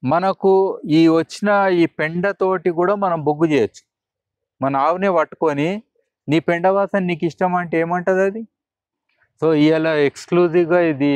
మనకు ఈ వచ్చిన ఈ పెండతోటి కూడా మనం బొగ్గు చేయొచ్చు మన ఆవునే పట్టుకొని నీ పెండ వాసన నీకు ఇష్టం అంటే ఏమంటది అది సో ఇవాళ ఎక్స్క్లూజివ్గా ఇది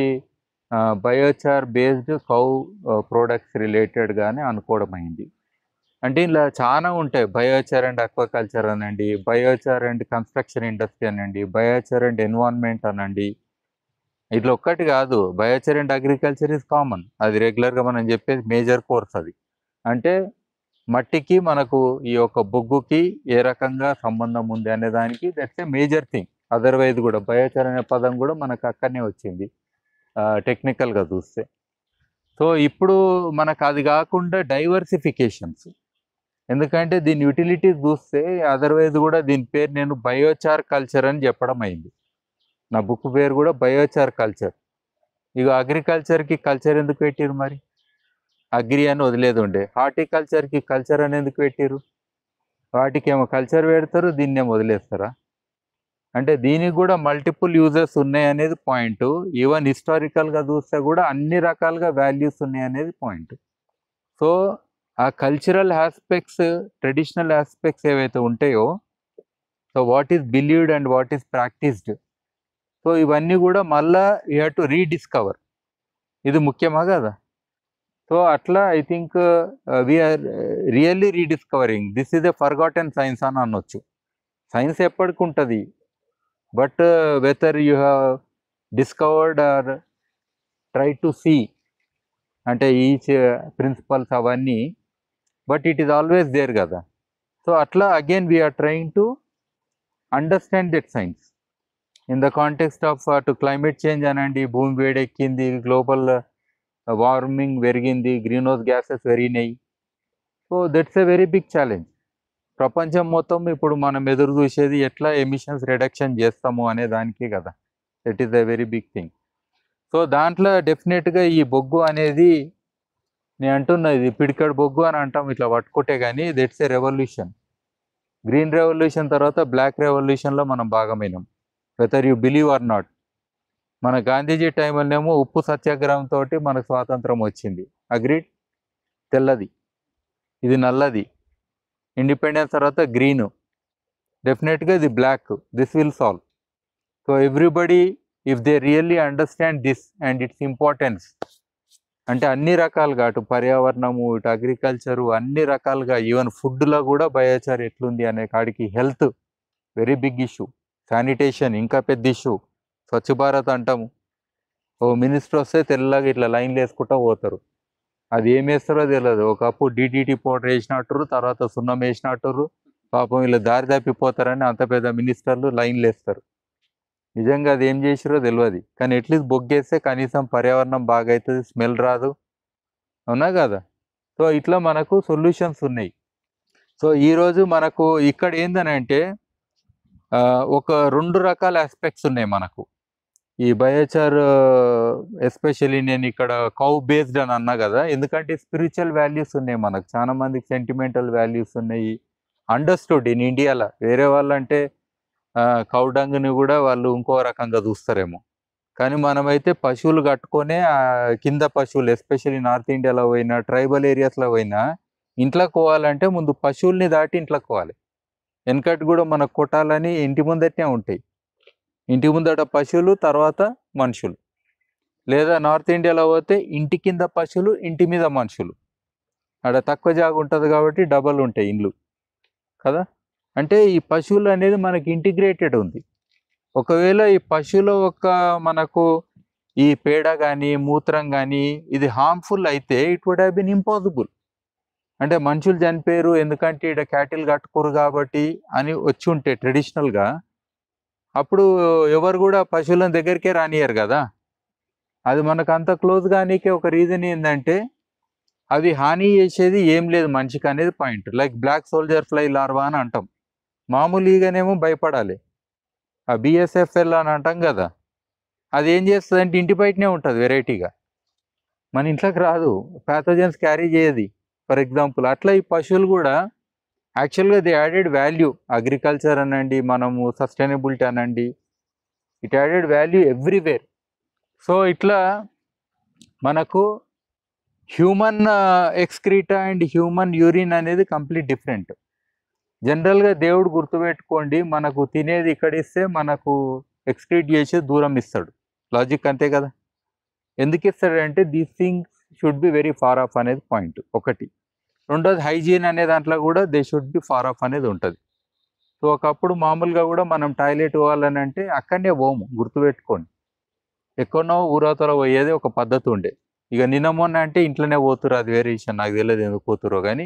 బయోచార్ బేస్డ్ కౌ ప్రోడక్ట్స్ రిలేటెడ్గానే అనుకోవడం అయింది అంటే ఇలా చాలా ఉంటాయి బయోచార్ అండ్ అక్వాకల్చర్ అనండి బయోచార్ అండ్ కన్స్ట్రక్షన్ ఇండస్ట్రీ అనండి బయోచార్ అండ్ ఎన్విరాన్మెంట్ అనండి ఇట్లా ఒక్కటి కాదు biochar and agriculture is common అది రెగ్యులర్గా మనం చెప్పేది మేజర్ కోర్స్ అది అంటే మట్టికి మనకు ఈ యొక్క బొగ్గుకి ఏ రకంగా సంబంధం ఉంది అనే దానికి that's a major thing otherwise కూడా బయోచార్ అనే పదం కూడా మనకు అక్కడనే వచ్చింది టెక్నికల్గా చూస్తే సో ఇప్పుడు మనకు అది కాకుండా డైవర్సిఫికేషన్స్ ఎందుకంటే దీని యూటిలిటీస్ చూస్తే అదర్వైజ్ కూడా దీని పేరు నేను బయోచార్ కల్చర్ అని చెప్పడం అయింది నా బుక్ పేరు కూడా బయోచార్ కల్చర్ ఇక అగ్రికల్చర్కి కల్చర్ ఎందుకు పెట్టిరు మరి అగ్రి అని వదిలేదు ఉండే హార్టికల్చర్కి కల్చర్ అని ఎందుకు పెట్టిరు వాటికి ఏమో కల్చర్ పెడతారు దీన్ని ఏమో వదిలేస్తారా అంటే దీనికి కూడా మల్టిపుల్ యూజెస్ ఉన్నాయి అనేది పాయింట్ ఈవెన్ హిస్టారికల్గా చూస్తే కూడా అన్ని రకాలుగా వాల్యూస్ ఉన్నాయి అనేది పాయింట్ సో ఆ కల్చరల్ ఆస్పెక్ట్స్ ట్రెడిషనల్ ఆస్పెక్ట్స్ ఏవైతే ఉంటాయో so what is believed and what is practised so ఇవన్నీ కూడా మళ్ళా యూ హ్యావ్ టు రీడిస్కవర్ ఇది ముఖ్యమా కదా సో అట్లా I think we are really rediscovering this is a forgotten science అని అనొచ్చు సైన్స్ ఎప్పటికి ఉంటుంది but whether you have discovered or try to see అంటే ఈచ్ ప్రిన్సిపల్స్ అవన్నీ but it is always there కదా సో అట్లా again we are trying to understand that science in the context of అటు climate change అనండి భూమి వేడెక్కింది గ్లోబల్ వార్మింగ్ పెరిగింది green house gases పెరిగినాయి so that's a very big challenge ప్రపంచం మొత్తం ఇప్పుడు మనం ఎదురు చూసేది ఎట్లా ఎమిషన్స్ రిడక్షన్ చేస్తాము అనే దానికి కదా that is a very big thing so దాంట్లో డెఫినెట్గా ఈ బొగ్గు అనేది నేను అంటున్నా ఇది పిడికడ్ బొగ్గు అని అంటాం ఇట్లా పట్టుకుంటే కానీ that's a revolution green revolution తర్వాత బ్లాక్ రెవల్యూషన్లో మనం భాగమైనాం whether you believe or not మన గాంధీజీ టైంలోనేమో ఉప్పు సత్యాగ్రహం తోటి మనకు స్వాతంత్రం వచ్చింది అగ్రీడ్ తెల్లది ఇది నల్లది ఇండిపెండెన్స్ తర్వాత గ్రీన్ డెఫినెట్గా ఇది black this will solve so everybody if they really understand this and its importance అంటే అన్ని రకాలుగా అటు పర్యావరణము ఇటు అగ్రికల్చరు అన్ని రకాలుగా ఈవెన్ ఫుడ్లో కూడా బయోచార్ ఎట్లుంది అనే కాడికి health very big issue sanitation ఇంకా పెద్ద ఇష్యూ స్వచ్ఛ భారత్ అంటాము ఓ మినిస్టర్ వస్తే తెల్లగా ఇట్లా లైన్లు వేసుకుంటూ పోతారు అది ఏం వేస్తారో తెలియదు ఒకప్పుడు డిడిటి పౌడర్ వేసినట్టురు తర్వాత సున్నం వేసినట్టురు పాపం వీళ్ళు దారి తప్పిపోతారని అంత పెద్ద మినిస్టర్లు లైన్లు వేస్తారు నిజంగా అది ఏం చేసిరో తెలియదు కానీ అట్లీస్ట్ బొగ్గేస్తే కనీసం పర్యావరణం బాగా అవుతుంది స్మెల్ రాదు అవునా కదా సో ఇట్లా మనకు సొల్యూషన్స్ ఉన్నాయి సో ఈరోజు మనకు ఇక్కడ ఏందనంటే ఆ, ఒక రెండు రకాల ఆస్పెక్ట్స్ ఉన్నాయి మనకు ఈ బయోచార్ ఎస్పెషల్లీ నేను ఇక్కడ కౌ బేస్డ్ అని అన్నా కదా ఎందుకంటే స్పిరిచువల్ వాల్యూస్ ఉన్నాయి మనకు చాలా మందికి సెంటిమెంటల్ వాల్యూస్ ఉన్నాయి అండర్స్టూడ్ ఇన్ ఇండియాలో వేరే వాళ్ళు అంటే కౌడంగ్ని కూడా వాళ్ళు ఇంకో రకంగా చూస్తారేమో కానీ మనమైతే పశువులు కట్టుకొనే ఆ కింద పశువులు ఎస్పెషల్లీ నార్త్ ఇండియాలో పోయినా ట్రైబల్ ఏరియాస్లో పోయినా ఇంట్లోకి పోవాలంటే ముందు పశువుల్ని దాటి ఇంట్లోకి పోవాలి వెనకటి కూడా మనకు కొట్టాలని ఇంటి ముందటనే ఉంటాయి ఇంటి ముందట పశువులు తర్వాత మనుషులు లేదా నార్త్ ఇండియాలో పోతే ఇంటి కింద పశువులు ఇంటి మీద మనుషులు ఆడ తక్కువ జాగ ఉంటుంది కాబట్టి డబల్ ఉంటాయి ఇండ్లు కదా అంటే ఈ పశువులు అనేది మనకి ఇంటిగ్రేటెడ్ ఉంది ఒకవేళ ఈ పశువుల ఒక మనకు ఈ పేడ కానీ మూత్రం కానీ ఇది హార్మ్ఫుల్ అయితే it would have been impossible అంటే మనుషులు చనిపోయారు ఎందుకంటే ఇక్కడ క్యాటిల్ కట్టుకోరు కాబట్టి అని వచ్చి ఉంటే ట్రెడిషనల్గా అప్పుడు ఎవరు కూడా పశువుల దగ్గరికే రానియరు కదా అది మనకు అంత క్లోజ్ కానీకే ఒక రీజన్ ఏంటంటే అవి హాని చేసేది ఏం లేదు మనిషికి అనేది point like black soldier fly larva అని అంటాం మామూలుగానేమో భయపడాలి ఆ బిఎస్ఎఫ్ఎల్ అని అంటాం కదా అది ఏం చేస్తుంది అంటే ఇంటి బయటనే ఉంటుంది వెరైటీగా మన ఇంట్లోకి రాదు ప్యాథోజన్స్ క్యారీ చేయదు ఫర్ ఎగ్జాంపుల్ అట్లా ఈ పశువులు కూడా యాక్చువల్గా ది యాడెడ్ వాల్యూ అగ్రికల్చర్ అనండి మనము సస్టైనబిలిటీ అనండి it added value everywhere so ఇట్లా మనకు human excreta and human urine అనేది కంప్లీట్ డిఫరెంట్ జనరల్గా దేవుడు గుర్తుపెట్టుకోండి మనకు తినేది ఇక్కడ ఇస్తే మనకు ఎక్స్క్రీట్ చేసి దూరం ఇస్తాడు లాజిక్ అంతే కదా ఎందుకు ఇస్తాడంటే these things should be very far off అనేది పాయింట్ ఒకటి రెండోది హైజీన్ అనే దాంట్లో కూడా they should be far off అనేది ఉంటుంది సో ఒకప్పుడు మామూలుగా కూడా మనం టాయిలెట్ పోవాలని అంటే అక్కడనే పోము గుర్తుపెట్టుకోండి ఎక్కడనో ఊరవతల పోయేది ఒక పద్ధతి ఉండే ఇక నిన్న మొన్న అంటే ఇంట్లోనే పోతురు అది వేరే విషయం నాకు తెలియదు ఎందుకు పోతురో కానీ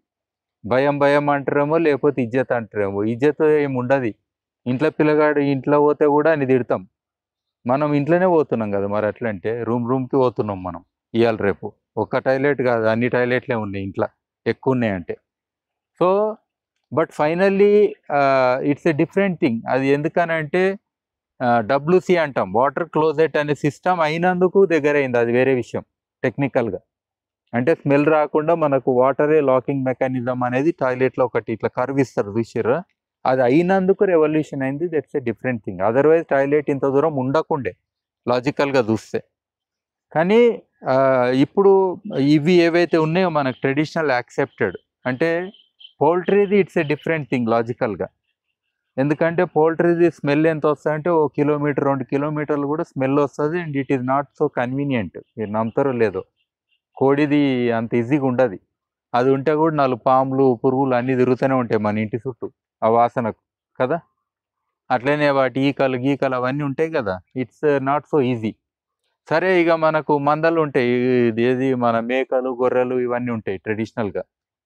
భయం భయం అంటారేమో లేకపోతే ఇజ్జత్ అంటారేమో ఇజ్జత్ ఏమి ఉండదు ఇంట్లో పిల్లగాడు ఇంట్లో పోతే కూడా అని తిడతాం మనం ఇంట్లోనే పోతున్నాం కదా మరి అట్లా అంటే రూమ్ రూమ్కి పోతున్నాం మనం ఇవాళ రేపు ఒక్క టాయిలెట్ కాదు అన్ని టాయిలెట్లే ఉన్నాయి ఇంట్లో ఎక్కువ ఉన్నాయి అంటే so but finally it's a different thing అది ఎందుకనంటే డబ్ల్యూసి అంటాం వాటర్ క్లోజెట్ అనే సిస్టమ్ అయినందుకు దగ్గర అయింది అది వేరే విషయం టెక్నికల్గా అంటే స్మెల్ రాకుండా మనకు వాటరే లాకింగ్ మెకానిజం అనేది టాయిలెట్లో ఒకటి ఇట్లా కర్వ్ ఇస్తారు చూసిర్రా అది అయినందుకు రెవల్యూషన్ అయింది that's a different thing otherwise toilet ఇంత దూరం ఉండకుండే లాజికల్గా చూస్తే కానీ ఆ, ఇప్పుడు ఇవి ఏవైతే ఉన్నాయో మనకు ట్రెడిషనల్ యాక్సెప్టెడ్ అంటే పౌల్ట్రీది ఇట్స్ ఎ డిఫరెంట్ థింగ్ లాజికల్గా ఎందుకంటే పౌల్ట్రీది స్మెల్ ఎంత వస్తుంది అంటే ఓ కిలోమీటర్ రెండు కిలోమీటర్లు కూడా స్మెల్ వస్తుంది and it is not so convenient మీరు నమ్ముతారో లేదో కోడిది అంత ఈజీగా ఉండదు అది ఉంటే కూడా నాలుగు పాములు పురుగులు అన్నీ తిరుగుతూనే ఉంటాయి మన ఇంటి చుట్టూ ఆ వాసనకు కదా అట్లనే వాటి ఈకలు గీకలు అవన్నీ ఉంటాయి కదా ఇట్స్ నాట్ సో ఈజీ సరే ఇక మనకు మందలు ఉంటాయి ఇది ఏది మన మేకలు గొర్రెలు ఇవన్నీ ఉంటాయి ట్రెడిషనల్గా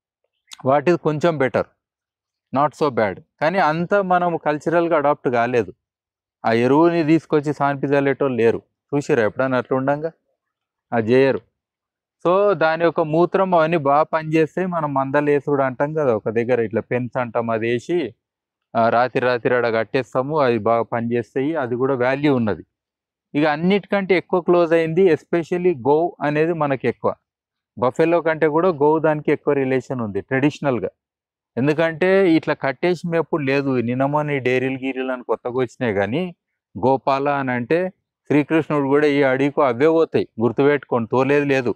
వాటిది కొంచెం బెటర్ నాట్ సో బ్యాడ్ కానీ అంత మనం కల్చరల్గా అడాప్ట్ కాలేదు ఆ ఎరువుని తీసుకొచ్చి సాన్పిజలేటోళ్ళు లేరు చూసిరా ఎప్పుడన్నా అట్లా ఉండంగా అది చేయరు సో దాని యొక్క మూత్రం అవన్నీ బాగా పనిచేస్తాయి మనం మందలు వేసుడు అంటాం కదా ఒక దగ్గర ఇట్లా పెన్స్ అంటాం అది వేసి ఆ, రాత్రి రాత్రి ఆడ కట్టేస్తాము అది బాగా పనిచేస్తాయి అది కూడా వాల్యూ ఉన్నది ఇక అన్నిటికంటే ఎక్కువ క్లోజ్ అయింది ఎస్పెషల్లీ గో అనేది మనకి ఎక్కువ బఫెలో కంటే కూడా గో దానికి ఎక్కువ రిలేషన్ ఉంది ట్రెడిషనల్గా ఎందుకంటే ఇట్లా కట్టేసి మేపుడు లేదు నినమని డైరీలు గీరీలు అని కొత్తగా వచ్చినాయి కానీ గోపాల అని అంటే శ్రీకృష్ణుడు కూడా ఈ అడవికు అవే పోతాయి గుర్తుపెట్టుకోండి తోలేదు లేదు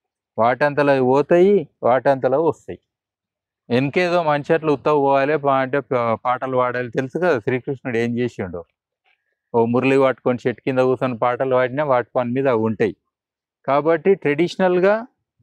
వాటంతలో అవి పోతాయి వాటంతలో వస్తాయి వెనకేదో మంచి అట్లా ఉత్తవ పోవాలి పా- అంటే పా- పాటలు పాడాలి తెలుసు కదా శ్రీకృష్ణుడు ఏం చేసిండో ఓ మురళి పట్టుకొని చెట్టు కింద కూర్చొని పాటలు పాడినా వాటి పని మీద అవి ఉంటాయి కాబట్టి ట్రెడిషనల్గా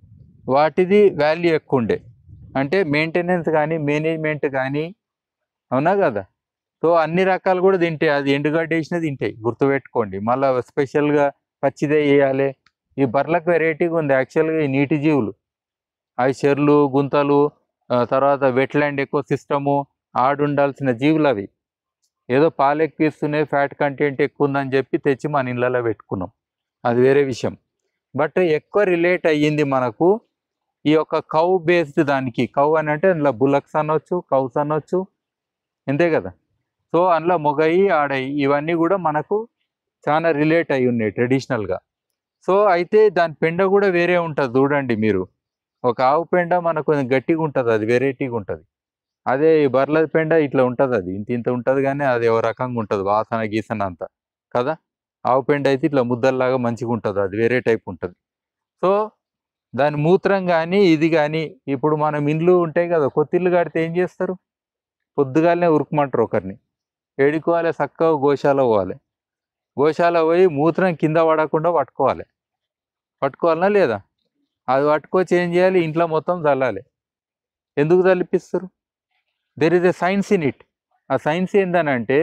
వాటిది వాల్యూ ఎక్కువ ఉండే అంటే మెయింటెనెన్స్ కానీ మేనేజ్మెంట్ కానీ అవునా కదా సో అన్ని రకాలు కూడా తింటాయి అది ఎండుగడ్డ వేసినా తింటాయి గుర్తుపెట్టుకోండి మళ్ళీ స్పెషల్గా పచ్చిదే వేయాలి ఈ బర్లకు వెరైటీగా ఉంది యాక్చువల్గా ఈ నీటి జీవులు అవి చెర్లు గుంతలు ఆ, తర్వాత వెట్లాండ్ ఎకో సిస్టము ఆడుండాల్సిన జీవులు అవి ఏదో పాలు ఎక్కిస్తున్నాయి ఫ్యాట్ కంటెంట్ ఎక్కువ ఉందని చెప్పి తెచ్చి మన ఇళ్ళలో పెట్టుకున్నాం అది వేరే విషయం బట్ ఎక్కువ రిలేట్ అయ్యింది మనకు ఈ యొక్క కౌ బేస్డ్ దానికి కౌ అని అంటే అందులో బుల్లక్స్ అనొచ్చు కౌస్ అనొచ్చు అంతే కదా సో అందులో మొగయి ఆడయి ఇవన్నీ కూడా మనకు చాలా రిలేట్ అయి ఉన్నాయి ట్రెడిషనల్గా సో అయితే దాని పెండ కూడా వేరే ఉంటుంది చూడండి మీరు ఒక ఆవు పెండ మనకు కొంచెం గట్టిగా ఉంటుంది అది వెరైటీగా ఉంటుంది అదే ఈ బర్రెల పెండ ఇట్లా ఉంటుంది అది ఇంత ఇంత ఉంటుంది కానీ అది ఒక రకంగా ఉంటుంది వాసన గీసన అంతా కదా ఆవు పెండ అయితే ఇట్లా ముద్దల్లాగా మంచిగా ఉంటుంది అది వేరే టైప్ ఉంటుంది సో దాని మూత్రం కానీ ఇది కానీ ఇప్పుడు మనం ఇండ్లు ఉంటాయి కదా కొత్త ఇల్లు కడితే ఏం చేస్తారు పొద్దుగాలనే ఉరుకుమంటారు ఒకరిని ఏడుకోవాలి చక్కగా గోశాల పోవాలి గోశాల పోయి మూత్రం కింద పడకుండా పట్టుకోవాలి పట్టుకోవాలనా లేదా అది పట్టుకొచ్చి ఏం చేయాలి ఇంట్లో మొత్తం చల్లాలి ఎందుకు చల్లిపిస్తారు there is a science in it ఆ సైన్స్ ఏందనంటే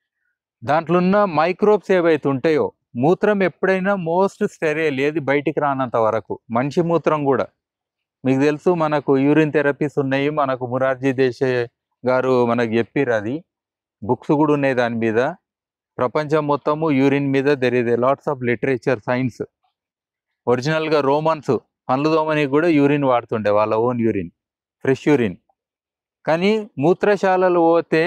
దాంట్లో ఉన్న మైక్రోబ్స్ ఏవైతే ఉంటాయో మూత్రం ఎప్పుడైనా మోస్ట్ స్టెరైల్ ఏది బయటికి రానంత వరకు మనిషి మూత్రం కూడా మీకు తెలుసు మనకు యూరిన్ థెరపీస్ ఉన్నాయి మనకు మురార్జీ దేశే గారు మనకు చెప్పిర్రు అది బుక్స్ కూడా ఉన్నాయి దాని మీద ప్రపంచం మొత్తము యూరిన్ మీద there is a lots of literature science ఒరిజినల్గా రోమన్స్ పండ్లు దోమనికి కూడా యూరిన్ వాడుతుండే వాళ్ళ ఓన్ యూరిన్ ఫ్రెష్ యూరిన్ కానీ మూత్రశాలలు పోతే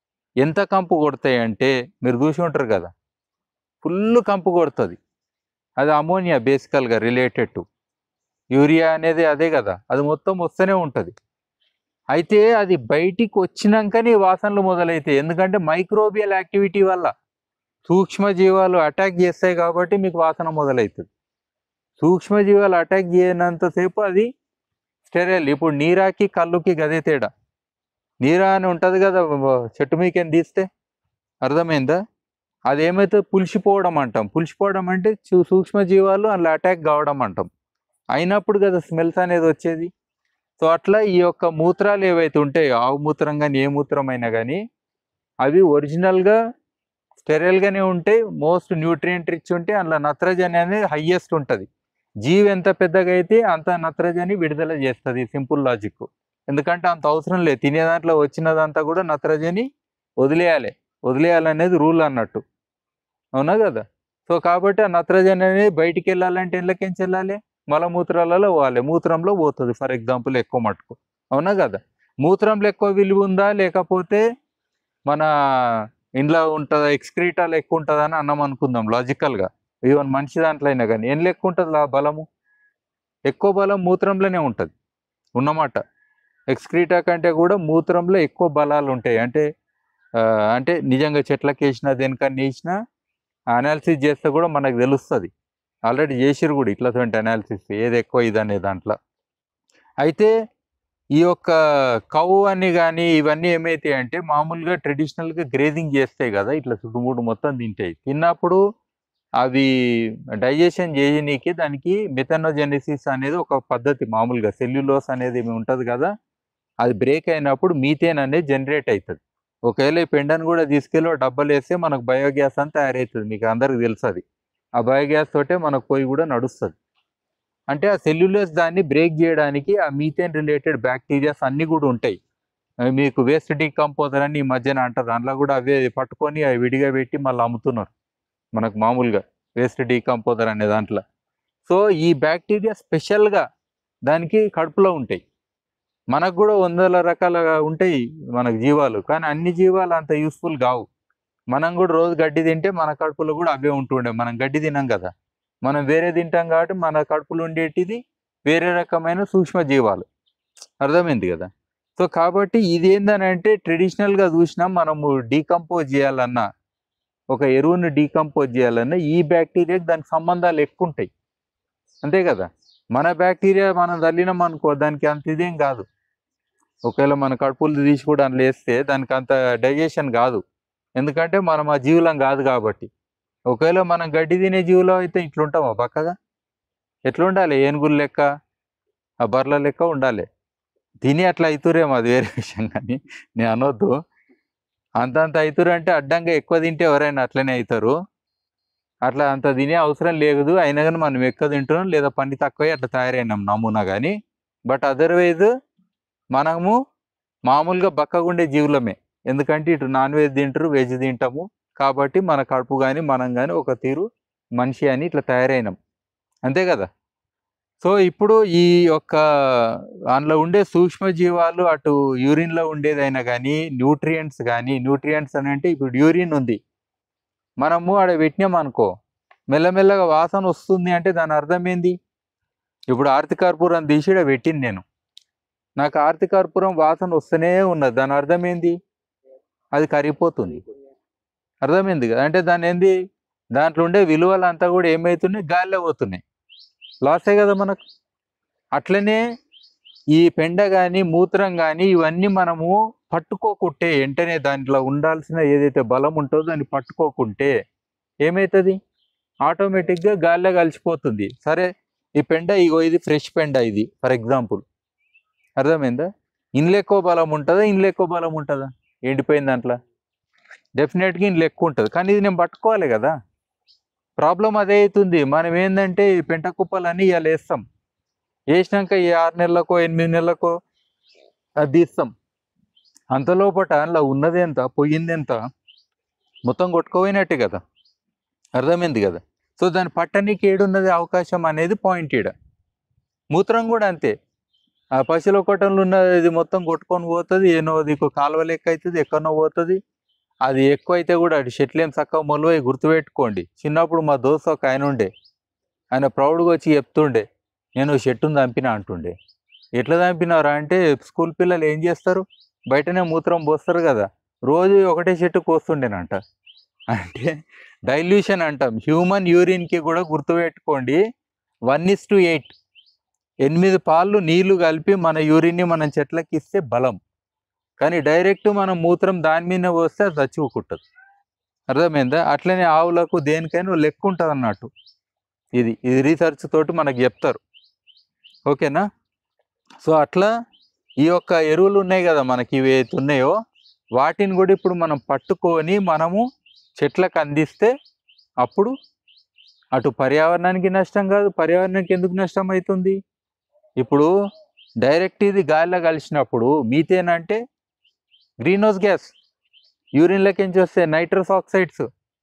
ఎంత కంపు కొడతాయి అంటే మీరు చూసి ఉంటారు కదా ఫుల్ కంపు కొడుతుంది అది అమోనియా బేసికల్గా రిలేటెడ్ టు యూరియా అనేది అదే కదా అది మొత్తం వస్తూనే ఉంటుంది అయితే అది బయటికి వచ్చినాకనే ఈ వాసనలు మొదలవుతాయి ఎందుకంటే మైక్రోబియల్ యాక్టివిటీ వల్ల సూక్ష్మజీవాలు అటాక్ చేస్తాయి కాబట్టి మీకు వాసన మొదలవుతుంది సూక్ష్మజీవాలు అటాక్ చేయనంతసేపు అది స్టెరైల్ ఇప్పుడు నీరాకి కళ్ళుకి గదే తేడా నీరా అని ఉంటుంది కదా వ- చెట్టు మీకేం తీస్తే అర్థమైందా అదేమైతే పులిసిపోవడం అంటాం పులిసిపోవడం అంటే చూ- సూక్ష్మజీవాలు అందులో అటాక్ కావడం అంటాం అయినప్పుడు కదా స్మెల్స్ అనేది వచ్చేది సో అట్లా ఈ యొక్క మూత్రాలు ఏవైతే ఉంటాయో ఆవు మూత్రం కానీ ఏ మూత్రం అయినా కానీ అవి ఒరిజినల్గా స్టెరైల్గానే ఉంటాయి మోస్ట్ న్యూట్రియంట్ రిచ్ ఉంటే అందులో నత్రజని అనేది హయ్యెస్ట్ ఉంటుంది జీవి ఎంత పెద్దగా అయితే అంత నత్రజని విడుదల చేస్తుంది సింపుల్ లాజిక్ ఎందుకంటే అంత అవసరం లేదు తినే దాంట్లో వచ్చినదంతా కూడా నత్రజని వదిలేయాలి వదిలేయాలనేది రూల్ అన్నట్టు అవునా కదా సో కాబట్టి ఆ నత్రజని అనేది బయటికి వెళ్ళాలంటే ఎండ్లకేంచి వెళ్ళాలి మలమూత్రాలలో పోవాలి మూత్రంలో పోతుంది ఫర్ ఎగ్జాంపుల్ ఎక్కువ మటుకు అవునా కదా మూత్రంలో ఎక్కువ విలువ ఉందా లేకపోతే మన ఇంట్లో ఉంటుందా ఎక్స్క్రీటాలు ఎక్కువ ఉంటుందా అని అన్నాం అనుకుందాం లాజికల్గా ఈవెన్ మనిషి దాంట్లో అయినా కానీ ఏం లెక్క ఉంటుంది ఆ బలము ఎక్కువ బలం మూత్రంలోనే ఉంటుంది ఉన్నమాట ఎక్స్క్రీటా కంటే కూడా మూత్రంలో ఎక్కువ బలాలు ఉంటాయి అంటే ఆ, అంటే నిజంగా చెట్లకి వేసినా దేనికన్నా వేసినా అనాలిసిస్ చేస్తే కూడా మనకు తెలుస్తుంది ఆల్రెడీ చేసిరు కూడా ఇట్లాంటి అనాలిసిస్ ఏది ఎక్కువ ఇది అనే దాంట్లో అయితే ఈ యొక్క కవ్వు అని కానీ ఇవన్నీ ఏమైతాయి అంటే మామూలుగా ట్రెడిషనల్గా గ్రేజింగ్ చేస్తాయి కదా ఇట్లా చుట్టుముట్టు మొత్తం తింటాయి తిన్నప్పుడు అవి డైజెషన్ చేయనీకి దానికి మెథనోజెనిసిస్ అనేది ఒక పద్ధతి మామూలుగా సెల్యులోస్ అనేది ఏమి ఉంటుంది కదా అది బ్రేక్ అయినప్పుడు మీథేన్ అనేది జనరేట్ అవుతుంది ఒకవేళ ఈ పెండను కూడా తీసుకెళ్ళి ఒక డబ్బాలు వేస్తే మనకు బయోగ్యాస్ అని తయారవుతుంది మీకు అందరికి తెలుసు అది ఆ బయోగ్యాస్ తోటే మనకు పొయ్యి కూడా నడుస్తుంది అంటే ఆ సెల్యులోస్ దాన్ని బ్రేక్ చేయడానికి ఆ మీథేన్ రిలేటెడ్ బ్యాక్టీరియాస్ అన్నీ కూడా ఉంటాయి అవి మీకు వేస్ట్ డీకంపోజర్ అని ఈ మధ్యన అంటారు దాంట్లో కూడా అవే పట్టుకొని అవి విడిగా పెట్టి మళ్ళీ అమ్ముతున్నారు మనకు మామూలుగా వేస్ట్ డీకంపోజర్ అనే దాంట్లో సో ఈ బ్యాక్టీరియా స్పెషల్గా దానికి కడుపులో ఉంటాయి మనకు కూడా వందల రకాలుగా ఉంటాయి మనకు జీవాలు కానీ అన్ని జీవాలు అంత యూస్ఫుల్ కావు మనం కూడా రోజు గడ్డి తింటే మన కడుపులో కూడా అవే ఉంటుండే మనం గడ్డి తినాం కదా మనం వేరే తింటాం కాబట్టి మన కడుపులో ఉండేటిది వేరే రకమైన సూక్ష్మ జీవాలు అర్థమైంది కదా సో కాబట్టి ఇది ఏందనంటే ట్రెడిషనల్గా చూసినా మనము డీకంపోజ్ చేయాలన్నా ఒక ఎరువుని డీకంపోజ్ చేయాలన్నా ఈ బ్యాక్టీరియాకి దానికి సంబంధాలు ఎక్కువ ఉంటాయి అంతే కదా మన బ్యాక్టీరియా మనం తల్లినాం అనుకో దానికి అంత ఇదేం కాదు ఒకవేళ మన కడుపులు తీసి కూడా అందులో వేస్తే దానికి అంత డైజెషన్ కాదు ఎందుకంటే మనం ఆ జీవులం కాదు కాబట్టి ఒకవేళ మనం గడ్డి తినే జీవులో అయితే ఇట్లుంటామా పక్కగా ఎట్లుండాలి ఏనుగులు లెక్క ఆ బర్ల లెక్క ఉండాలి తిని అట్లా అవుతురేమో అది వేరే విషయం కానీ నేను అనొద్దు అంతంత అవుతురు అంటే అడ్డంగా ఎక్కువ తింటే ఎవరైనా అట్లనే అవుతారు అట్లా అంత తినే అవసరం లేదు అయినా కానీ మనం ఎక్కువ తింటున్నాం లేదా పని తక్కువ అట్లా తయారైనాం నమూనా కానీ బట్ అదర్వైజ్ మనము మామూలుగా బక్కగుండే జీవులమే ఎందుకంటే ఇటు నాన్ వెజ్ తింటారు వెజ్ తింటాము కాబట్టి మన కడుపు కానీ మనం కానీ ఒక తీరు మనిషి అని ఇట్లా తయారైనాం అంతే కదా సో ఇప్పుడు ఈ యొక్క అందులో ఉండే సూక్ష్మజీవాలు అటు యూరిన్లో ఉండేదైనా కానీ న్యూట్రియంట్స్ కానీ న్యూట్రియంట్స్ అని అంటే ఇప్పుడు యూరిన్ ఉంది మనము ఆడ పెట్టినాం అనుకో మెల్లమెల్లగా వాసన వస్తుంది అంటే దాని అర్థం ఏంది ఇప్పుడు ఆర్తికర్పూరం తీసి ఈడ పెట్టింది నేను నాకు ఆర్తికర్పూరం వాసన వస్తూనే ఉన్నది దాని అర్థం ఏంది అది కరిగిపోతుంది అర్థమైంది కదా అంటే దాని ఏంది దాంట్లో ఉండే విలువలు అంతా కూడా ఏమవుతున్నాయి గాలిలో పోతున్నాయి లాసే కదా మనకు అట్లనే ఈ పెండ కానీ మూత్రం కానీ ఇవన్నీ మనము పట్టుకోకుంటే వెంటనే దాంట్లో ఉండాల్సిన ఏదైతే బలం ఉంటుందో దాన్ని పట్టుకోకుంటే ఏమవుతుంది ఆటోమేటిక్గా గాలిలో కలిసిపోతుంది సరే ఈ పెండ ఇగో ఇది ఫ్రెష్ పెండ ఇది ఫర్ ఎగ్జాంపుల్ అర్థమైందా ఇంట్లో ఎక్కువ బలం ఉంటుందా ఇంట్లో ఎక్కువ బలం ఉంటుందా ఎండిపోయిన దాంట్లో డెఫినెట్గా ఇంట్లో ఎక్కువ ఉంటుంది కానీ ఇది నేను పట్టుకోవాలి కదా ప్రాబ్లం అదే అవుతుంది మనం ఏంటంటే ఈ పెంట కుప్పలన్నీ ఇవాళ వేస్తాం వేసినాక ఈ ఆరు నెలలకో ఎనిమిది నెలలకో అది తీస్తాం అంత లోపట అందులో ఉన్నది ఎంత పోయింది ఎంత మొత్తం కొట్టుకోపోయినట్టే కదా అర్థమైంది కదా సో దాని పట్టనికి ఏడున్నది అవకాశం అనేది పాయింట్ ఈడ మూత్రం కూడా అంతే ఆ పశువుల కొట్టంలో ఉన్నది మొత్తం కొట్టుకొని పోతుంది ఏనో దిక్కు కాలువ లెక్క అవుతుంది ఎక్కడనో పోతుంది అది ఎక్కువ అయితే కూడా అటు చెట్లు ఏం చక్కగా మొలవై గుర్తుపెట్టుకోండి చిన్నప్పుడు మా దోస్త్ ఒక ఆయన ఉండే ఆయన ప్రౌడ్గా వచ్చి చెప్తుండే నేను చెట్టును చంపిన అంటుండే ఎట్లా చంపినారా అంటే స్కూల్ పిల్లలు ఏం చేస్తారు బయటనే మూత్రం పోస్తారు కదా రోజు ఒకటే చెట్టు కోస్తుండేనంట అంటే డైల్యూషన్ అంటాం హ్యూమన్ యూరిన్కి కూడా గుర్తుపెట్టుకోండి వన్ ఇస్ టు ఎయిట్ ఎనిమిది పాలు నీళ్లు కలిపి మన యూరిన్ని మనం చెట్లకి ఇస్తే బలం కానీ డైరెక్ట్ మనం మూత్రం దాని మీద పోస్తే అది చచ్చిపోకుంటుంది అర్థమైందా అట్లనే ఆవులకు దేనికైనా లెక్క ఉంటుంది అన్నట్టు ఇది ఇది రీసెర్చ్ తోటి మనకు చెప్తారు ఓకేనా సో అట్లా ఈ యొక్క ఎరువులు ఉన్నాయి కదా మనకి ఇవి ఏవైతే ఉన్నాయో వాటిని కూడా ఇప్పుడు మనం పట్టుకొని మనము చెట్లకు అందిస్తే అప్పుడు అటు పర్యావరణానికి నష్టం కాదు పర్యావరణానికి ఎందుకు నష్టం అవుతుంది ఇప్పుడు డైరెక్ట్ ఇది గాలిలో కలిసినప్పుడు మీథేన్ అంటే గ్రీన్ హౌస్ గ్యాస్ యూరిన్లోకి నుంచి వస్తే nitrous oxides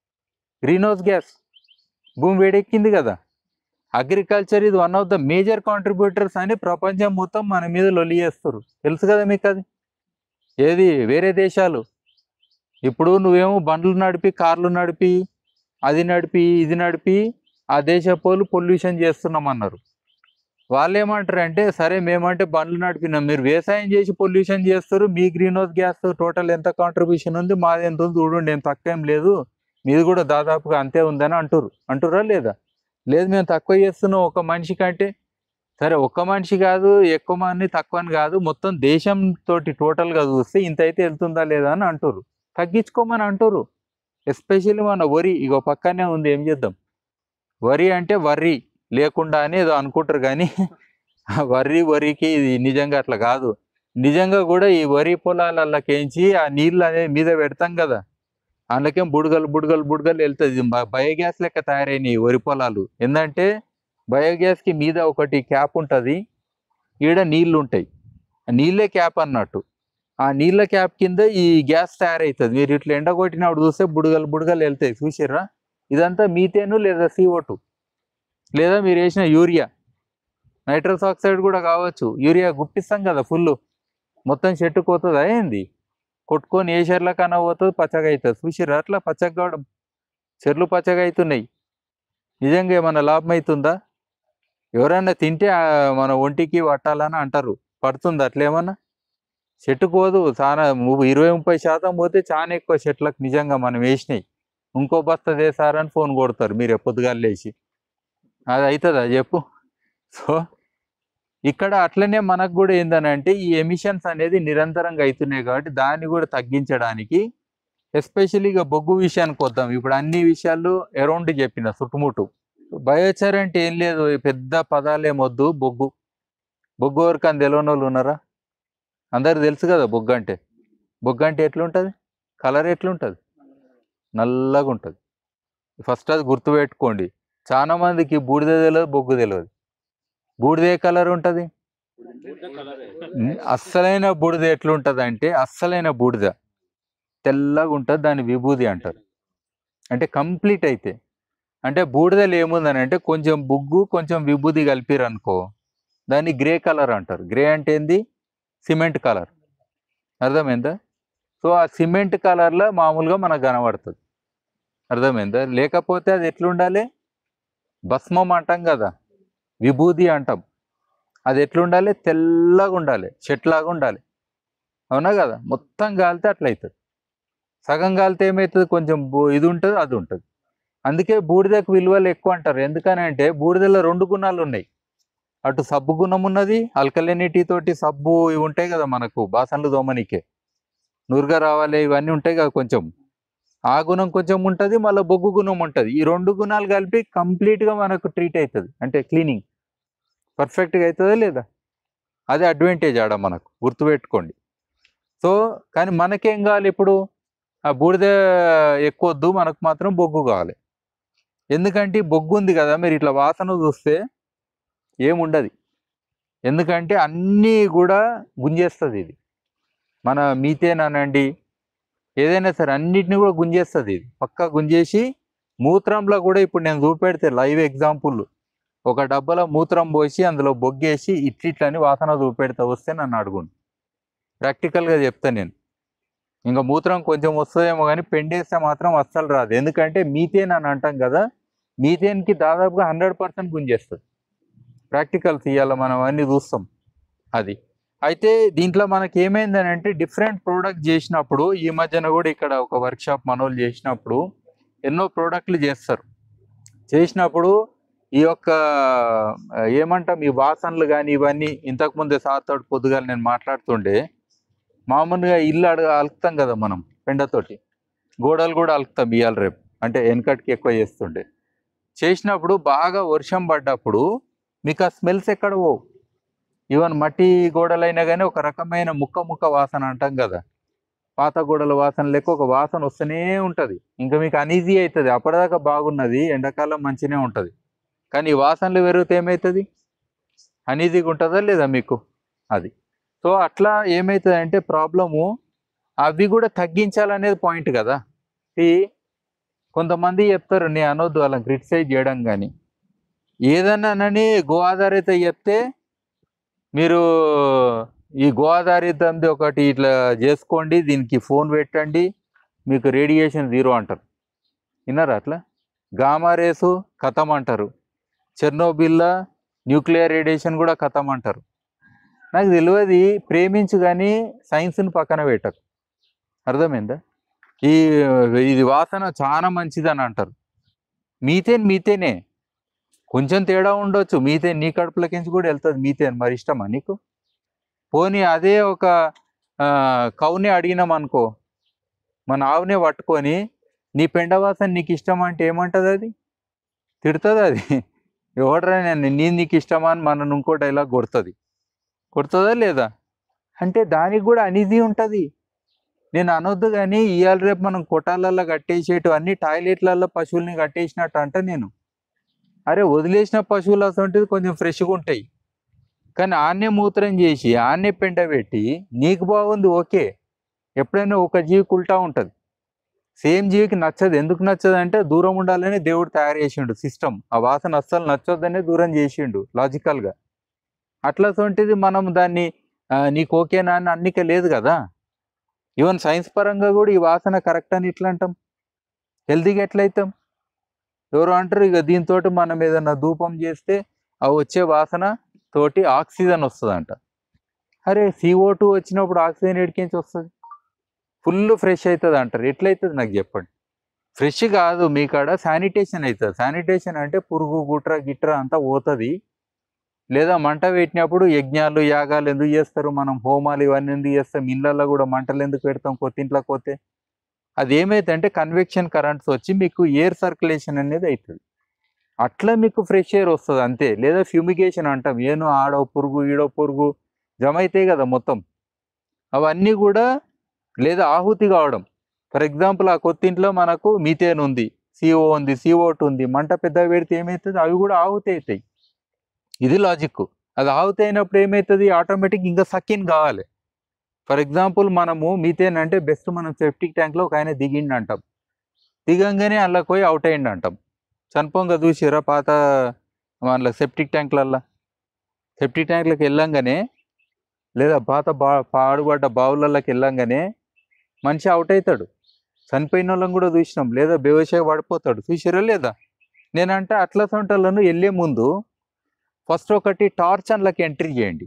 green house gas భూమి వేడెక్కింది కదా అగ్రికల్చర్ ఇది one of the major contributors అని ప్రపంచం మొత్తం మన మీద లొలి చేస్తారు తెలుసు కదా మీకు అది ఏది వేరే దేశాలు ఇప్పుడు నువ్వేమో బండ్లు నడిపి కార్లు నడిపి అది నడిపి ఇది నడిపి ఆ దేశ పోలు పొల్యూషన్ చేస్తున్నాం అన్నారు వాళ్ళు ఏమంటారు అంటే సరే మేమంటే బండ్లు నడిపినాం మీరు వ్యవసాయం చేసి పొల్యూషన్ చేస్తారు మీ గ్రీన్ హౌస్ గ్యాస్ టోటల్ ఎంత కాంట్రిబ్యూషన్ ఉంది మాది ఎంత ఉంది చూడండి ఏం తక్కువ ఏం లేదు మీది కూడా దాదాపుగా అంతే ఉందని అంటారు అంటురా లేదా లేదు మేము తక్కువ చేస్తున్నాం ఒక మనిషి కంటే సరే ఒక్క మనిషి కాదు ఎక్కువ మంది తక్కువ అని కాదు మొత్తం దేశం తోటి టోటల్గా చూస్తే ఇంత అయితే వెళ్తుందా లేదా అని అంటారు తగ్గించుకోమని అంటారు ఎస్పెషల్లీ మన వరి ఇగో పక్కనే ఉంది ఏం చేద్దాం వరి అంటే వర్రి లేకుండా అని ఏదో అనుకుంటారు కానీ ఆ వరి వరికి ఇది నిజంగా అట్లా కాదు నిజంగా కూడా ఈ వరి పొలాలకేంచి ఆ నీళ్ళు అనేది మీద పెడతాం కదా అందులోకేం బుడగలు బుడగలు బుడగలు వెళ్తుంది బయోగ్యాస్ లెక్క తయారైన ఈ వరి పొలాలు ఏంటంటే బయోగ్యాస్కి మీద ఒకటి క్యాప్ ఉంటుంది ఈడ నీళ్ళు ఉంటాయి ఆ నీళ్ళే క్యాప్ అన్నట్టు ఆ నీళ్ళ క్యాప్ కింద ఈ గ్యాస్ తయారవుతుంది మీరు ఇట్లా ఎండ కొట్టినప్పుడు చూస్తే బుడగలు బుడగలు వెళ్తాయి చూసిర్రా ఇదంతా మీథేను లేదా CO2 లేదా మీరు వేసిన యూరియా నైట్రస్ ఆక్సైడ్ కూడా కావచ్చు యూరియా గుప్పిస్తాం కదా ఫుల్ మొత్తం చెట్టు పోతుందా ఏంది కొట్టుకొని ఏ చెర్ల కన్నా పోతుంది పచ్చగా అవుతుంది చూసిర్రా అట్లా పచ్చగా కావడం చెర్లు పచ్చగా అవుతున్నాయి నిజంగా ఏమన్నా లాభం అవుతుందా ఎవరైనా తింటే ఆ, మన ఒంటికి పట్టాలని అంటారు పడుతుంది అట్లా ఏమన్నా చెట్టు పోదు చాలా ము- ఇరవై ముప్పై శాతం పోతే చాలా ఎక్కువ చెట్లకు నిజంగా మనం వేసినాయి ఇంకో బస్తా వేసారని ఫోన్ కొడతారు మీరు పొద్దుగాలు లేచి అది అవుతుందా చెప్పు సో ఇక్కడ అట్లనే మనకు కూడా ఏందనంటే ఈ ఎమిషన్స్ అనేది నిరంతరంగా అవుతున్నాయి కాబట్టి దాన్ని కూడా తగ్గించడానికి ఎస్పెషల్లీ ఇక బొగ్గు విషయానికి వద్దాం ఇప్పుడు అన్ని విషయాలు అరౌండ్ చెప్పిన చుట్టుముట్టు బయోచర్ అంటే ఏం లేదు ఈ పెద్ద పదాలేమొద్దు బొగ్గు బొగ్గు వరకు అని తెలియని వాళ్ళు ఉన్నారా అందరు తెలుసు కదా బొగ్గు అంటే బొగ్గు అంటే ఎట్లుంటుంది కలర్ ఎట్లుంటుంది నల్లగా ఉంటుంది ఫస్ట్ అది గుర్తుపెట్టుకోండి చాలా మందికి బూడిద తెలియదు బొగ్గు తెలియదు బూడిద ఏ కలర్ ఉంటుంది అస్సలైన బూడిద ఎట్లుంటుంది అంటే అస్సలైన బూడిద తెల్లగా ఉంటుంది దాన్ని విభూది అంటారు అంటే కంప్లీట్ అయితే అంటే బూడిదలు ఏముందని అంటే కొంచెం బొగ్గు కొంచెం విభూది కలిపిరు అనుకో దాన్ని గ్రే కలర్ అంటారు గ్రే అంటే ఏంది సిమెంట్ కలర్ అర్థమైందా సో ఆ సిమెంట్ కలర్లో మామూలుగా మనకు కనబడుతుంది అర్థమైందా లేకపోతే అది ఎట్లుండాలి భస్మం అంటాం కదా విభూది అంటాం అది ఎట్లుండాలి తెల్లగా ఉండాలి చెట్లాగా ఉండాలి అవునా కదా మొత్తం కాలితే అట్లా అవుతుంది సగం కాలితే ఏమవుతుంది కొంచెం బూ- ఇది ఉంటుంది అది ఉంటుంది అందుకే బూడిదకు విలువలు ఎక్కువ అంటారు ఎందుకని అంటే బూడిదలో రెండు గుణాలు ఉన్నాయి అటు సబ్బు గుణం ఉన్నది alkalinity తోటి సబ్బు ఇవి ఉంటాయి కదా మనకు బాసన్లు దోమనికే నురుగా రావాలి ఇవన్నీ ఉంటాయి కదా కొంచెం ఆ గుణం కొంచెం ఉంటుంది మళ్ళీ బొగ్గు గుణం ఉంటుంది ఈ రెండు గుణాలు కలిపి కంప్లీట్గా మనకు ట్రీట్ అవుతుంది అంటే క్లీనింగ్ పర్ఫెక్ట్గా అవుతుందా లేదా అదే అడ్వాంటేజ్ ఆడ మనకు గుర్తుపెట్టుకోండి సో కానీ మనకేం కావాలి ఇప్పుడు ఆ బూడిద ఎక్కువ వద్దు మనకు మాత్రం బొగ్గు కావాలి ఎందుకంటే ఈ బొగ్గు ఉంది కదా మీరు ఇట్లా వాసన చూస్తే ఏముండదు ఎందుకంటే అన్నీ కూడా గుంజేస్తుంది ఇది మన మీథేన్ అనండి ఏదైనా సరే అన్నిటిని కూడా గుంజేస్తుంది ఇది పక్కా గుంజేసి మూత్రంలో కూడా ఇప్పుడు నేను చూపెడితే లైవ్ ఎగ్జాంపుల్ ఒక డబ్బాలో మూత్రం పోసి అందులో బొగ్గేసి ఇట్లిట్లని వాసన చూపెడితే వస్తే నన్ను అడుగుండు ప్రాక్టికల్గా చెప్తాను నేను ఇంకా మూత్రం కొంచెం వస్తుందేమో కానీ పెండేస్తే మాత్రం అస్సలు రాదు ఎందుకంటే మీథేన్ అని అంటాం కదా మీథేన్కి దాదాపుగా హండ్రెడ్ పర్సెంట్ గుంజేస్తుంది ప్రాక్టికల్స్ ఇవాళ మనం అన్ని చూస్తాం అది అయితే దీంట్లో మనకి ఏమైందని అంటే డిఫరెంట్ ప్రోడక్ట్ చేసినప్పుడు ఈ మధ్యన కూడా ఇక్కడ ఒక వర్క్షాప్ మనోళ్ళు చేసినప్పుడు ఎన్నో ప్రోడక్ట్లు చేస్తారు చేసినప్పుడు ఈ యొక్క ఆ, ఏమంటాం ఈ వాసనలు కానీ ఇవన్నీ ఇంతకుముందే సార్తోటి పొద్దుగాల నేను మాట్లాడుతుండే మామూలుగా ఇల్లు అడగ అలుకుతాం కదా మనం పెండతోటి గోడలు కూడా అలుకుతాం ఇవాళ రేపు అంటే వెనకటికి ఎక్కువ చేస్తుండే చేసినప్పుడు బాగా వర్షం పడ్డప్పుడు మీకు ఆ స్మెల్స్ ఎక్కడ పోవు ఈవెన్ మట్టి గోడలైనా కానీ ఒక రకమైన ముక్క ముక్క వాసన అంటాం కదా పాత గోడల వాసన లెక్క ఒక వాసన వస్తూనే ఉంటుంది ఇంకా మీకు అనీజీ అవుతుంది అప్పటిదాకా బాగున్నది ఎండాకాలం మంచిగానే ఉంటుంది కానీ ఈ వాసనలు పెరిగితే ఏమవుతుంది అనీజీగా ఉంటుందా లేదా మీకు అది సో అట్లా ఏమవుతుంది అంటే ప్రాబ్లము అవి కూడా తగ్గించాలనేది పాయింట్ కదా ఈ కొంతమంది చెప్తారు నేను అనొద్దు వాళ్ళని క్రిటిసైజ్ చేయడం కానీ ఏదన్నానని గో ఆధారిత చెప్తే మీరు ఈ గో ఆధారితంది ఒకటి ఇట్లా చేసుకోండి దీనికి ఫోన్ పెట్టండి మీకు రేడియేషన్ జీరో అంటారు విన్నారా అట్లా గామా రేసు కథం అంటారు చెర్నోబిల్లా న్యూక్లియర్ రేడియేషన్ కూడా కథం అంటారు నాకు తెలియదు ప్రేమించు కానీ సైన్స్ని పక్కన పెట్టకు అర్థమైందా ఈ ఇది వాసన చాలా మంచిదని అంటారు మీథేన్ మీథేనే కొంచెం తేడా ఉండొచ్చు మీథేన్ నీ కడుపులకించి కూడా వెళ్తుంది మీథేన్ మరి ఇష్టమా నీకు పోనీ అదే ఒక ఆ, కౌని అడిగినాం అనుకో మన ఆవునే పట్టుకొని నీ పెండ వాసన నీకు ఇష్టం అంటే ఏమంటది అది తిడుతుంది అది ఎవడరా నేను నీ నీకు ఇష్టమా అని మన ఇంకో డైలాగ్ కొడుతుంది కొడుతుందా లేదా అంటే దానికి కూడా అనీజీ ఉంటుంది నేను అనొద్దు కానీ ఇవాళ రేపు మనం కొట్టాలల్లో కట్టేసేటు అన్ని టాయిలెట్లలో పశువుల్ని కట్టేసినట్టు అంట నేను అరే వదిలేసిన పశువులు అసంటిది కొంచెం ఫ్రెష్గా ఉంటాయి కానీ ఆన్నే మూత్రం చేసి ఆన్నే పెంట పెట్టి నీకు బాగుంది ఓకే ఎప్పుడైనా ఒక జీవికి ఉల్టా ఉంటుంది సేమ్ జీవికి నచ్చదు ఎందుకు నచ్చదు అంటే దూరం ఉండాలని దేవుడు తయారు చేసిండు సిస్టమ్ ఆ వాసన అస్సలు నచ్చొద్దనే దూరం చేసిండు లాజికల్గా అట్లా సొంటిది మనం దాన్ని ఆ, నీకు ఓకేనా అని అన్నిక లేదు కదా ఈవెన్ సైన్స్ పరంగా కూడా ఈ వాసన కరెక్ట్ అని ఇట్లా అంటాం హెల్తీగా ఎట్లయితాం ఎవరు అంటారు ఇక దీంతో మనం ఏదన్నా ధూపం చేస్తే ఆ వచ్చే వాసన తోటి ఆక్సిజన్ వస్తుందంట అరే సిఓ టూ వచ్చినప్పుడు ఆక్సిజన్ ఎడికించి వస్తుంది ఫుల్ ఫ్రెష్ అవుతుంది అంటారు ఎట్లయితుంది నాకు చెప్పండి ఫ్రెష్ కాదు మీ కాడ శానిటేషన్ అవుతుంది శానిటేషన్ అంటే పురుగు గుట్ర గిట్ర అంతా పోతుంది లేదా మంట పెట్టినప్పుడు యజ్ఞాలు యాగాలు ఎందుకు చేస్తారు మనం హోమాలు ఇవన్నీ ఎందుకు చేస్తాం ఇళ్ళల్లో కూడా మంటలు ఎందుకు పెడతాం కొత్తింట్లోకి పోతే అది ఏమైతే అంటే కన్వెక్షన్ కరెంట్స్ వచ్చి మీకు ఎయిర్ సర్క్యులేషన్ అనేది అవుతుంది అట్లా మీకు ఫ్రెష్ ఎయిర్ వస్తుంది అంతే లేదా ఫ్యూమిగేషన్ అంటాం ఏనో ఆడో పురుగు ఈడో పురుగు జమ అవుతాయి కదా మొత్తం అవన్నీ కూడా లేదా ఆహుతి కావడం ఫర్ ఎగ్జాంపుల్ ఆ కొత్తింట్లో మనకు మీథేన్ ఉంది సిఓ ఉంది సిఓ ఉంది మంట పెద్దగా పెడితే ఏమవుతుంది అవి కూడా ఆహుతి అవుతాయి ఇది లాజిక్ అది ఆహుతి అయినప్పుడు ఏమవుతుంది ఆటోమేటిక్ ఇంకా సకిన్ కావాలి ఫర్ ఎగ్జాంపుల్ మనము మీథేన్ అంటే బెస్ట్ మనం సెప్టిక్ ట్యాంక్లో ఒక ఆయన దిగిండి అంటాం దిగంగానే అందులో పోయి అవుట్ అయ్యిండి అంటాం చనిపోంగా చూసిరా పాత వాళ్ళ సెప్టిక్ ట్యాంక్లల్లో సెప్టిక్ ట్యాంక్లకు వెళ్ళంగానే లేదా పాత బా పాడుబడ్డ బావులలోకి వెళ్ళంగానే మనిషి అవుట్ అవుతాడు చనిపోయిన వాళ్ళని కూడా చూసినాం లేదా బేవసాయ పడిపోతాడు చూసిరా లేదా నేనంటే అట్లా సొంటలను వెళ్ళే ముందు ఫస్ట్ ఒకటి టార్చ్ అందులోకి ఎంట్రీ చేయండి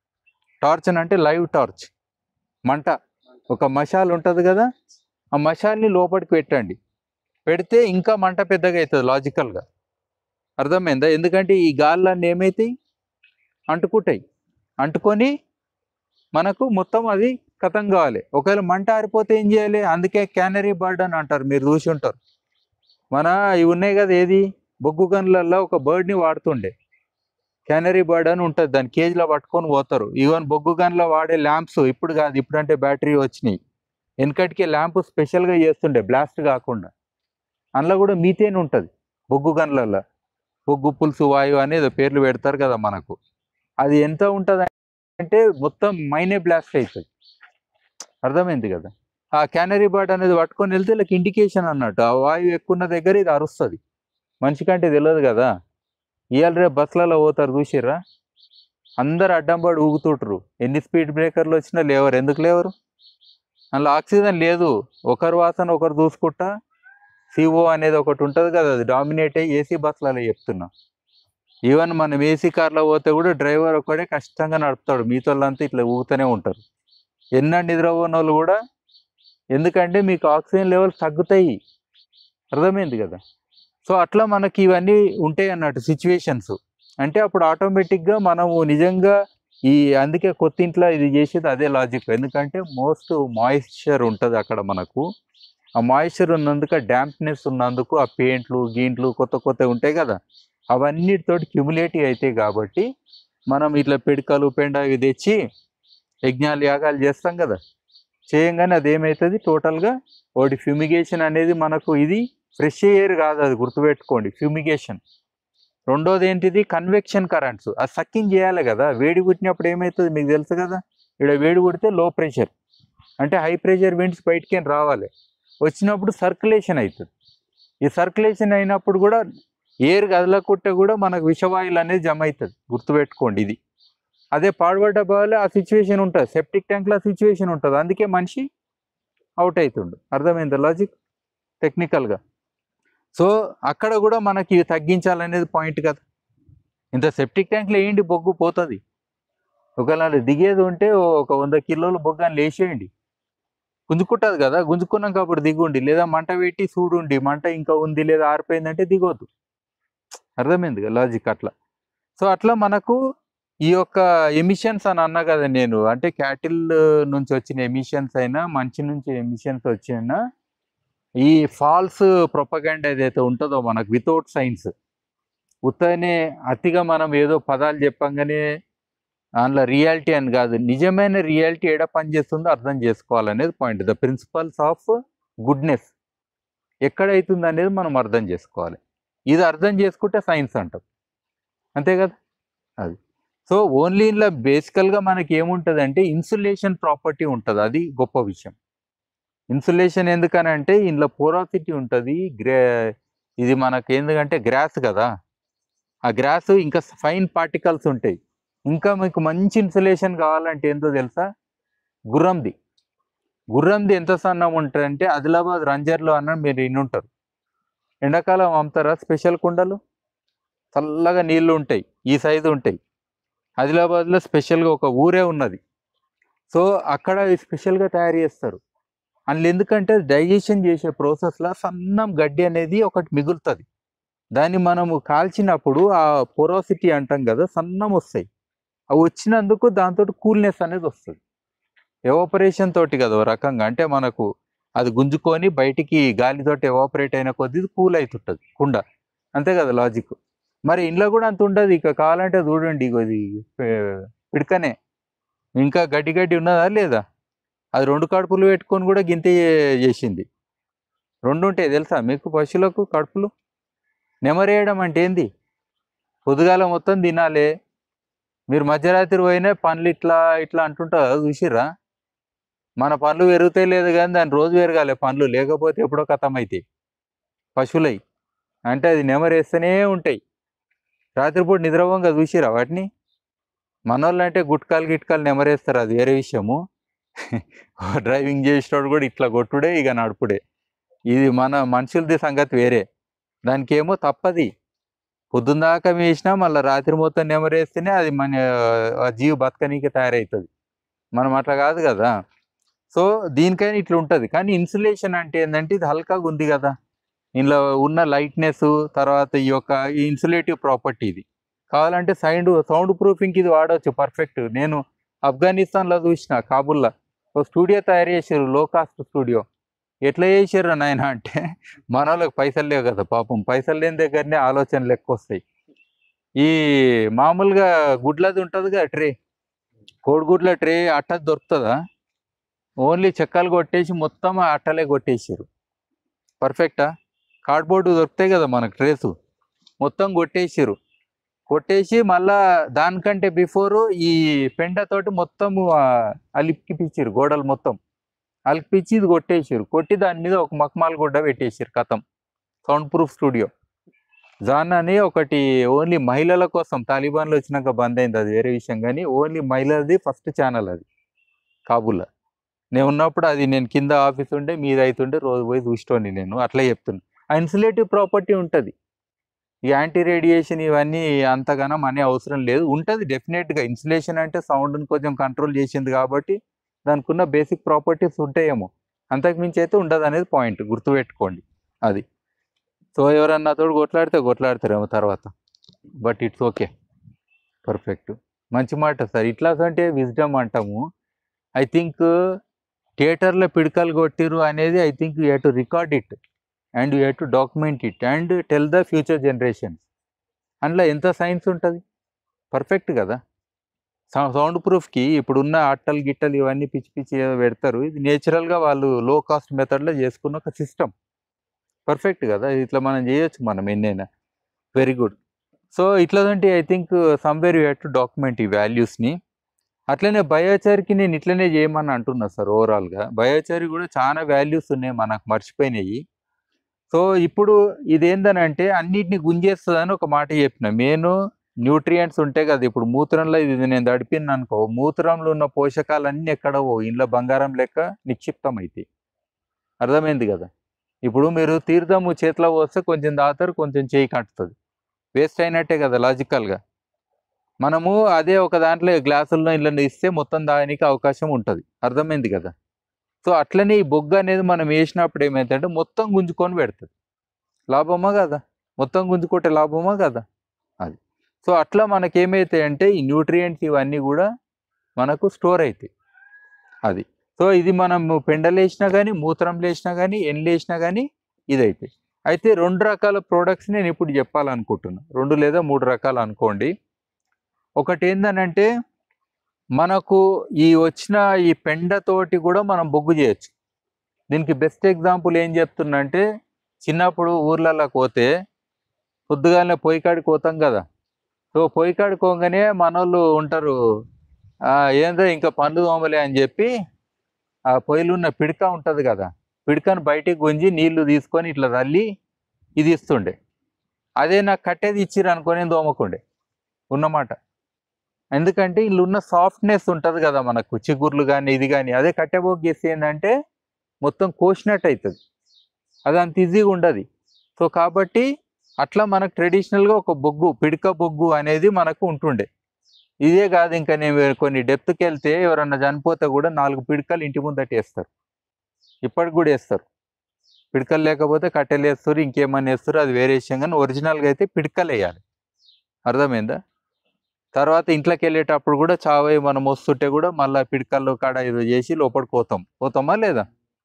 టార్చ్ అని అంటే లైవ్ టార్చ్ మంట ఒక మషాల్ ఉంటుంది కదా ఆ మషాల్ని లోపలికి పెట్టండి పెడితే ఇంకా మంట పెద్దగా అవుతుంది లాజికల్గా అర్థమైందా ఎందుకంటే ఈ గాళ్ళన్నీ ఏమవుతాయి అంటుకుంటాయి అంటుకొని మనకు మొత్తం అది కథం కావాలి ఒకవేళ మంట ఆరిపోతే ఏం చేయాలి అందుకే క్యానరీ బర్డ్ అని అంటారు మీరు చూసి ఉంటారు మన ఇవి ఉన్నాయి కదా ఏది బొగ్గు గన్లల్లో ఒక బర్డ్ని వాడుతుండే క్యానరీ బర్డ్ అని ఉంటుంది దాని కేజీలో పట్టుకొని పోతారు ఈవెన్ బొగ్గు గన్లో వాడే ల్యాంప్స్ ఇప్పుడు కాదు ఇప్పుడంటే బ్యాటరీ వచ్చినాయి వెనకటికి ల్యాంప్ స్పెషల్గా చేస్తుండే బ్లాస్ట్ కాకుండా అందులో కూడా మీథేన్ ఉంటుంది బొగ్గు గన్లలో బొగ్గు పులుసు వాయువు అనేది పేర్లు పెడతారు కదా మనకు అది ఎంత ఉంటుంది అంటే మొత్తం మైనే బ్లాస్ట్ అవుతుంది అర్థమైంది కదా ఆ క్యానరీ బర్డ్ అనేది పట్టుకొని వెళ్తే వీళ్ళకి ఇండికేషన్ అన్నట్టు ఆ వాయువు ఎక్కువ ఉన్న దగ్గర ఇది అరుస్తుంది మనిషికంటే తెలియదు కదా ఇవాళ రేపు బస్సులలో పోతారు చూసిర్రా అందరు అడ్డం పడి ఊగుతుంటారు ఎన్ని స్పీడ్ బ్రేకర్లు వచ్చినా లేవరు ఎందుకు లేవరు అందులో ఆక్సిజన్ లేదు ఒకరు వాసన ఒకరు చూసుకుంటా సిఓ అనేది ఒకటి ఉంటుంది కదా అది డామినేట్ అయ్యి ఏసీ బస్సులలో చెప్తున్నా ఈవెన్ మనం ఏసీ కార్లో పోతే కూడా డ్రైవర్ ఒకడే కష్టంగా నడుపుతాడు మిగతా వాళ్ళంతా ఇట్లా ఊగుతూనే ఉంటారు ఎన్న నిద్రపోని వాళ్ళు కూడా ఎందుకంటే మీకు ఆక్సిజన్ లెవెల్స్ తగ్గుతాయి అర్థమైంది కదా సో అట్లా మనకి ఇవన్నీ ఉంటాయి అన్నట్టు సిచ్యువేషన్స్ అంటే అప్పుడు ఆటోమేటిక్గా మనము నిజంగా ఈ అందుకే కొత్త ఇంట్లో ఇది చేసేది అదే లాజిక్ ఎందుకంటే మోస్ట్ మాయిశ్చర్ ఉంటుంది అక్కడ మనకు ఆ మాయిశ్చర్ ఉన్నందుకు డ్యాంప్నెస్ ఉన్నందుకు ఆ పెయింట్లు గీంట్లు కొత్త కొత్త ఉంటాయి కదా అవన్నిటితోటి క్యుములేటివ్ అవుతాయి కాబట్టి మనం ఇట్లా పిడకలు పెండ ఇవి తెచ్చి యజ్ఞాలు యాగాలు చేస్తాం కదా చేయంగానే అది ఏమవుతుంది టోటల్గా ఒకటి ఫ్యూమిగేషన్ అనేది మనకు ఇది ఫ్రెష్ ఎయిర్ కాదు అది గుర్తుపెట్టుకోండి ఫ్యూమిగేషన్ రెండోది ఏంటిది కన్వెక్షన్ కరెంట్స్ అది సక్కింగ్ చేయాలి కదా వేడి పుట్టినప్పుడు ఏమవుతుంది మీకు తెలుసు కదా ఇక్కడ వేడి పుడితే లో ప్రెషర్ అంటే హై ప్రెషర్ విండ్స్ బయటికి రావాలి వచ్చినప్పుడు సర్క్యులేషన్ అవుతుంది ఈ సర్క్యులేషన్ అయినప్పుడు కూడా ఎయిర్ కదలకుంటే కూడా మనకు విషవాయువులు అనేది జమ అవుతుంది గుర్తుపెట్టుకోండి ఇది అదే పాడుబడ్డ బాగా ఆ సిచ్యువేషన్ ఉంటుంది సెప్టిక్ ట్యాంక్లో ఆ సిచ్యువేషన్ ఉంటుంది అందుకే మనిషి అవుట్ అవుతుండు అర్థమైంది లాజిక్ టెక్నికల్గా సో అక్కడ కూడా మనకి ఇవి తగ్గించాలనేది పాయింట్ కదా ఇంత సెప్టిక్ ట్యాంక్లో వేయండి బొగ్గు పోతుంది ఒకవేళ దిగేది ఉంటే ఒక వంద కిలోల బొగ్గు అని లేచేయండి గుంజుకుంటుంది కదా గుంజుకున్నాక అప్పుడు దిగుండి లేదా మంట పెట్టి చూడుండి మంట ఇంకా ఉంది లేదా ఆరిపోయిందంటే దిగొద్దు అర్థమైంది కదా లాజిక్ అట్లా సో అట్లా మనకు ఈ యొక్క ఎమిషన్స్ అని అన్నా కదా నేను అంటే క్యాటిల్ నుంచి వచ్చిన ఎమిషన్స్ అయినా మంచి నుంచి ఎమిషన్స్ వచ్చినా ఈ ఫాల్స్ ప్రొపగండ్ ఏదైతే ఉంటుందో మనకు వితౌట్ సైన్స్ ఉత్తనే అతిగా మనం ఏదో పదాలు చెప్పంగానే అందులో రియాలిటీ అని కాదు నిజమైన రియాలిటీ ఏడ పనిచేస్తుందో అర్థం చేసుకోవాలనేది point the principles of goodness ఎక్కడైతుంది అనేది మనం అర్థం చేసుకోవాలి ఇది అర్థం చేసుకుంటే సైన్స్ అంటాం అంతే కదా అది సో ఓన్లీ ఇంట్లో బేసికల్గా మనకి ఏముంటుంది అంటే ఇన్సులేషన్ ప్రాపర్టీ ఉంటుంది అది గొప్ప విషయం ఇన్సులేషన్ ఎందుకనంటే ఇందులో పోరాసిటీ ఉంటుంది గ్రే ఇది మనకి ఎందుకంటే గ్రాస్ కదా ఆ గ్రాస్ ఇంకా ఫైన్ పార్టికల్స్ ఉంటాయి ఇంకా మీకు మంచి ఇన్సులేషన్ కావాలంటే ఏంటో తెలుసా గుర్రంది గుర్రంది ఎంత సన్నం ఉంటుందంటే ఆదిలాబాద్ రంజర్లో అన్న మీరు ఇన్ని ఉంటారు ఎండాకాలం అమ్ముతారా స్పెషల్ కుండలు చల్లగా నీళ్లు ఉంటాయి ఈ సైజు ఉంటాయి ఆదిలాబాద్లో స్పెషల్గా ఒక ఊరే ఉన్నది సో అక్కడ అవి స్పెషల్గా తయారు చేస్తారు అందులో ఎందుకంటే డైజెషన్ చేసే ప్రాసెస్లో సన్నం గడ్డి అనేది ఒకటి మిగులుతుంది దాన్ని మనము కాల్చినప్పుడు ఆ పొరోసిటీ అంటాం కదా సన్నం వస్తాయి అవి వచ్చినందుకు దాంతో కూల్నెస్ అనేది వస్తుంది ఎవాపరేషన్ తోటి కదా ఓ రకంగా అంటే మనకు అది గుంజుకొని బయటికి గాలితోటి ఎవాపరేట్ అయిన కొద్దీ కూల్ అవుతుంటుంది కుండ అంతే కదా లాజిక్ మరి ఇంట్లో కూడా అంత ఉండదు ఇక కావాలంటే చూడండి ఇగో ఇది పే- పిడకనే ఇంకా గడ్డి గడ్డి ఉన్నదా లేదా అది రెండు కడుపులు పెట్టుకొని కూడా గింతే చే- చేసింది రెండు ఉంటాయి తెలుసా మీకు పశువులకు కడుపులు నెమరేయడం అంటే ఏంది పొద్దుగాల మొత్తం తినాలి మీరు మధ్యరాత్రి పోయినా పనులు ఇట్లా ఇట్లా అంటుంటారు కదా చూసిర్రా మన పనులు పెరుగుతాయి లేదు కానీ దాని రోజు పెరగాలి పనులు లేకపోతే ఎప్పుడో కథం అవుతాయి పశువులై అంటే అది నెమరేస్తూనే ఉంటాయి రాత్రిపూట నిద్రపోగా చూసిరా వాటిని మనోళ్ళు అంటే గుట్కాలు గిట్కాలు నెమరేస్తారు అది వేరే విషయము డ్రైవింగ్ చేసేటోడు కూడా ఇట్లా కొట్టుడే ఇక నడుపుడే ఇది మన మనుషులది సంగతి వేరే దానికి ఏమో తప్పది పొద్దున్న దాకా వేసినా మళ్ళీ రాత్రి మొత్తం నెమరేస్తేనే అది మన ఆ జీవి బతకనీకి తయారవుతుంది మనం అట్లా కాదు కదా సో దీనికైనా ఇట్లా ఉంటుంది కానీ ఇన్సులేషన్ అంటే ఏంటంటే ఇది హల్కాగా ఉంది కదా ఇందులో ఉన్న లైట్నెస్ తర్వాత ఈ యొక్క ఇన్సులేటివ్ ప్రాపర్టీ ఇది కావాలంటే సౌండ్ సౌండ్ ప్రూఫింగ్కి ఇది వాడవచ్చు పర్ఫెక్ట్ నేను ఆఫ్ఘనిస్తాన్లో చూసిన కాబుల్లో ఒక స్టూడియో తయారు చేసారు లో కాస్ట్ స్టూడియో ఎట్లా చేసారు నాయన అంటే మన వాళ్ళకి పైసలు లేవు కదా పాపం పైసలు లేని దగ్గరనే ఆలోచనలు ఎక్కువ వస్తాయి ఈ మామూలుగా గుడ్లది ఉంటుంది కదా ట్రే కోడిగుడ్ల ట్రే అట్ట దొరుకుతుందా ఓన్లీ చెక్కలు కొట్టేసి మొత్తం ఆ అట్టలే కొట్టేసారు పర్ఫెక్టా కార్డ్బోర్డు దొరుకుతాయి కదా మనకు ట్రేసు మొత్తం కొట్టేసారు కొట్టేసి మళ్ళా దానికంటే బిఫోర్ ఈ పెండతోటి మొత్తం అలిపిచ్చిరు గోడలు మొత్తం అలిపిచ్చి ఇది కొట్టేసారు కొట్టి దాని మీద ఒక మక్మాల్ గుడ్డ పెట్టేసారు కథం సౌండ్ ప్రూఫ్ స్టూడియో జాన్ అని ఒకటి ఓన్లీ మహిళల కోసం తాలిబాన్లు వచ్చినాక బంద్ అయింది అది వేరే విషయం కానీ ఓన్లీ మహిళలది ఫస్ట్ ఛానల్ అది కాబూల్లో నేను ఉన్నప్పుడు అది నేను కింద ఆఫీస్ ఉంటే మీద అవుతుంటే రోజు పోయి చూస్తోండి నేను అట్లా చెప్తున్నా ఆ ఇన్సులేటివ్ ప్రాపర్టీ ఉంటుంది ఈ యాంటీ రేడియేషన్ ఇవన్నీ అంతగానో అనే అవసరం లేదు ఉంటుంది డెఫినెట్గా ఇన్సులేషన్ అంటే సౌండ్ని కొంచెం కంట్రోల్ చేసింది కాబట్టి దానికి ఉన్న బేసిక్ ప్రాపర్టీస్ ఉంటాయేమో అంతకు మించి అయితే ఉండదు అనేది పాయింట్ గుర్తుపెట్టుకోండి అది సో ఎవరన్నా తోడు కొట్లాడితే కొట్లాడతారేమో తర్వాత బట్ ఇట్స్ ఓకే పర్ఫెక్ట్ మంచి మాట సార్ ఇట్లా అంటే విజ్డమ్ అంటాము ఐ థింక్ థియేటర్లో పిడకలు కొట్టిరు అనేది I think you have to record it and you have to document it and tell the future generations అందులో ఎంత సైన్స్ ఉంటుంది పర్ఫెక్ట్ కదా సౌండ్ ప్రూఫ్కి ఇప్పుడున్న అట్టలు గిట్టలు ఇవన్నీ పిచ్చి పిచ్చి ఏదో పెడతారు ఇది నేచురల్గా వాళ్ళు లో కాస్ట్ మెథడ్లో చేసుకున్న ఒక సిస్టమ్ పర్ఫెక్ట్ కదా ఇట్లా మనం చేయొచ్చు మనం ఎన్నైనా వెరీ గుడ్ సో ఇట్లాంటి I think somewhere you have to document ఈ వాల్యూస్ని అట్లనే బయోచారికి నేను ఇట్లనే చేయమని అంటున్నా సార్ ఓవరాల్గా బయోచారి కూడా చాలా వాల్యూస్ ఉన్నాయి మనకు మర్చిపోయినాయి సో ఇప్పుడు ఇదేందనంటే అన్నిటిని గుంజేస్తుందని ఒక మాట చెప్పిన మెయిన్ న్యూట్రియంట్స్ ఉంటాయి కదా ఇప్పుడు మూత్రంలో ఇది నేను తడిపిన అనుకో మూత్రంలో ఉన్న పోషకాలన్నీ ఎక్కడ ఓ ఇంట్లో బంగారం లెక్క నిక్షిప్తం అవుతాయి అర్థమైంది కదా ఇప్పుడు మీరు తీర్థము చేతిలో పోస్తే కొంచెం దాతారు కొంచెం చేయి కట్టుతుంది వేస్ట్ అయినట్టే కదా లాజికల్గా మనము అదే ఒక దాంట్లో గ్లాసుల్లో ఇళ్ళ ఇస్తే మొత్తం దానికి అవకాశం ఉంటుంది అర్థమైంది కదా సో అట్లనే ఈ బొగ్గ అనేది మనం వేసినప్పుడు ఏమైందంటే మొత్తం గుంజుకొని పెడుతుంది లాభమా కదా మొత్తం గుంజుకుంటే లాభమా కదా అది సో అట్లా మనకి ఏమవుతాయి అంటే ఈ న్యూట్రియంట్స్ ఇవన్నీ కూడా మనకు స్టోర్ అవుతాయి అది సో ఇది మనం పెండలు వేసినా కానీ మూత్రం వేసినా కానీ ఎండ్లు వేసినా కానీ ఇది అవుతాయి అయితే రెండు రకాల ప్రోడక్ట్స్ నేను ఇప్పుడు చెప్పాలనుకుంటున్నా రెండు లేదా మూడు రకాలు అనుకోండి ఒకటి ఏందనంటే మనకు ఈ వచ్చిన ఈ పెండతోటి కూడా మనం బొగ్గు చేయొచ్చు దీనికి బెస్ట్ ఎగ్జాంపుల్ ఏం చెప్తున్నా అంటే చిన్నప్పుడు ఊర్లలో పోతే పొద్దుగానే పొయ్యి కాడికి పోతాం కదా సో పొయ్యి కాడికి పోగానే మనోళ్ళు ఉంటారు "ఆ, ఏందో ఇంకా పండు దోమలే అని చెప్పి ఆ పొయ్యిలో ఉన్న పిడక ఉంటుంది కదా పిడకను బయటికి గుంజి నీళ్లు తీసుకొని ఇట్లా తల్లి ఇది ఇస్తుండే అదే నాకు కట్టేది ఇచ్చిర్రు అనుకొని నేను దోమకుండే ఉన్నమాట ఎందుకంటే ఇల్లు ఉన్న సాఫ్ట్నెస్ ఉంటుంది కదా మనకు చిగుర్లు కానీ ఇది కానీ అదే కట్టెబోగ్ చేస్తే ఏంటంటే మొత్తం కోసినట్టు అవుతుంది అది అంత ఈజీగా ఉండదు సో కాబట్టి అట్లా మనకు ట్రెడిషనల్గా ఒక బొగ్గు పిడక బొగ్గు అనేది మనకు ఉంటుండే ఇదే కాదు ఇంకా నేను కొన్ని డెప్త్కి వెళ్తే ఎవరన్నా చనిపోతే కూడా నాలుగు పిడకలు ఇంటి ముందట వేస్తారు ఇప్పటికి కూడా వేస్తారు పిడకలు లేకపోతే కట్టెలు వేస్తారు ఇంకేమన్నా వేస్తారు అది వేరే విషయం కానీ ఒరిజినల్గా అయితే పిడకలు వేయాలి అర్థమైందా తర్వాత ఇంట్లోకి వెళ్ళేటప్పుడు కూడా చావై మనం వస్తుంటే కూడా మళ్ళీ పిడకల్లో కాడ ఏదో చేసి లోపలికి పోతాం పోతామా లేదా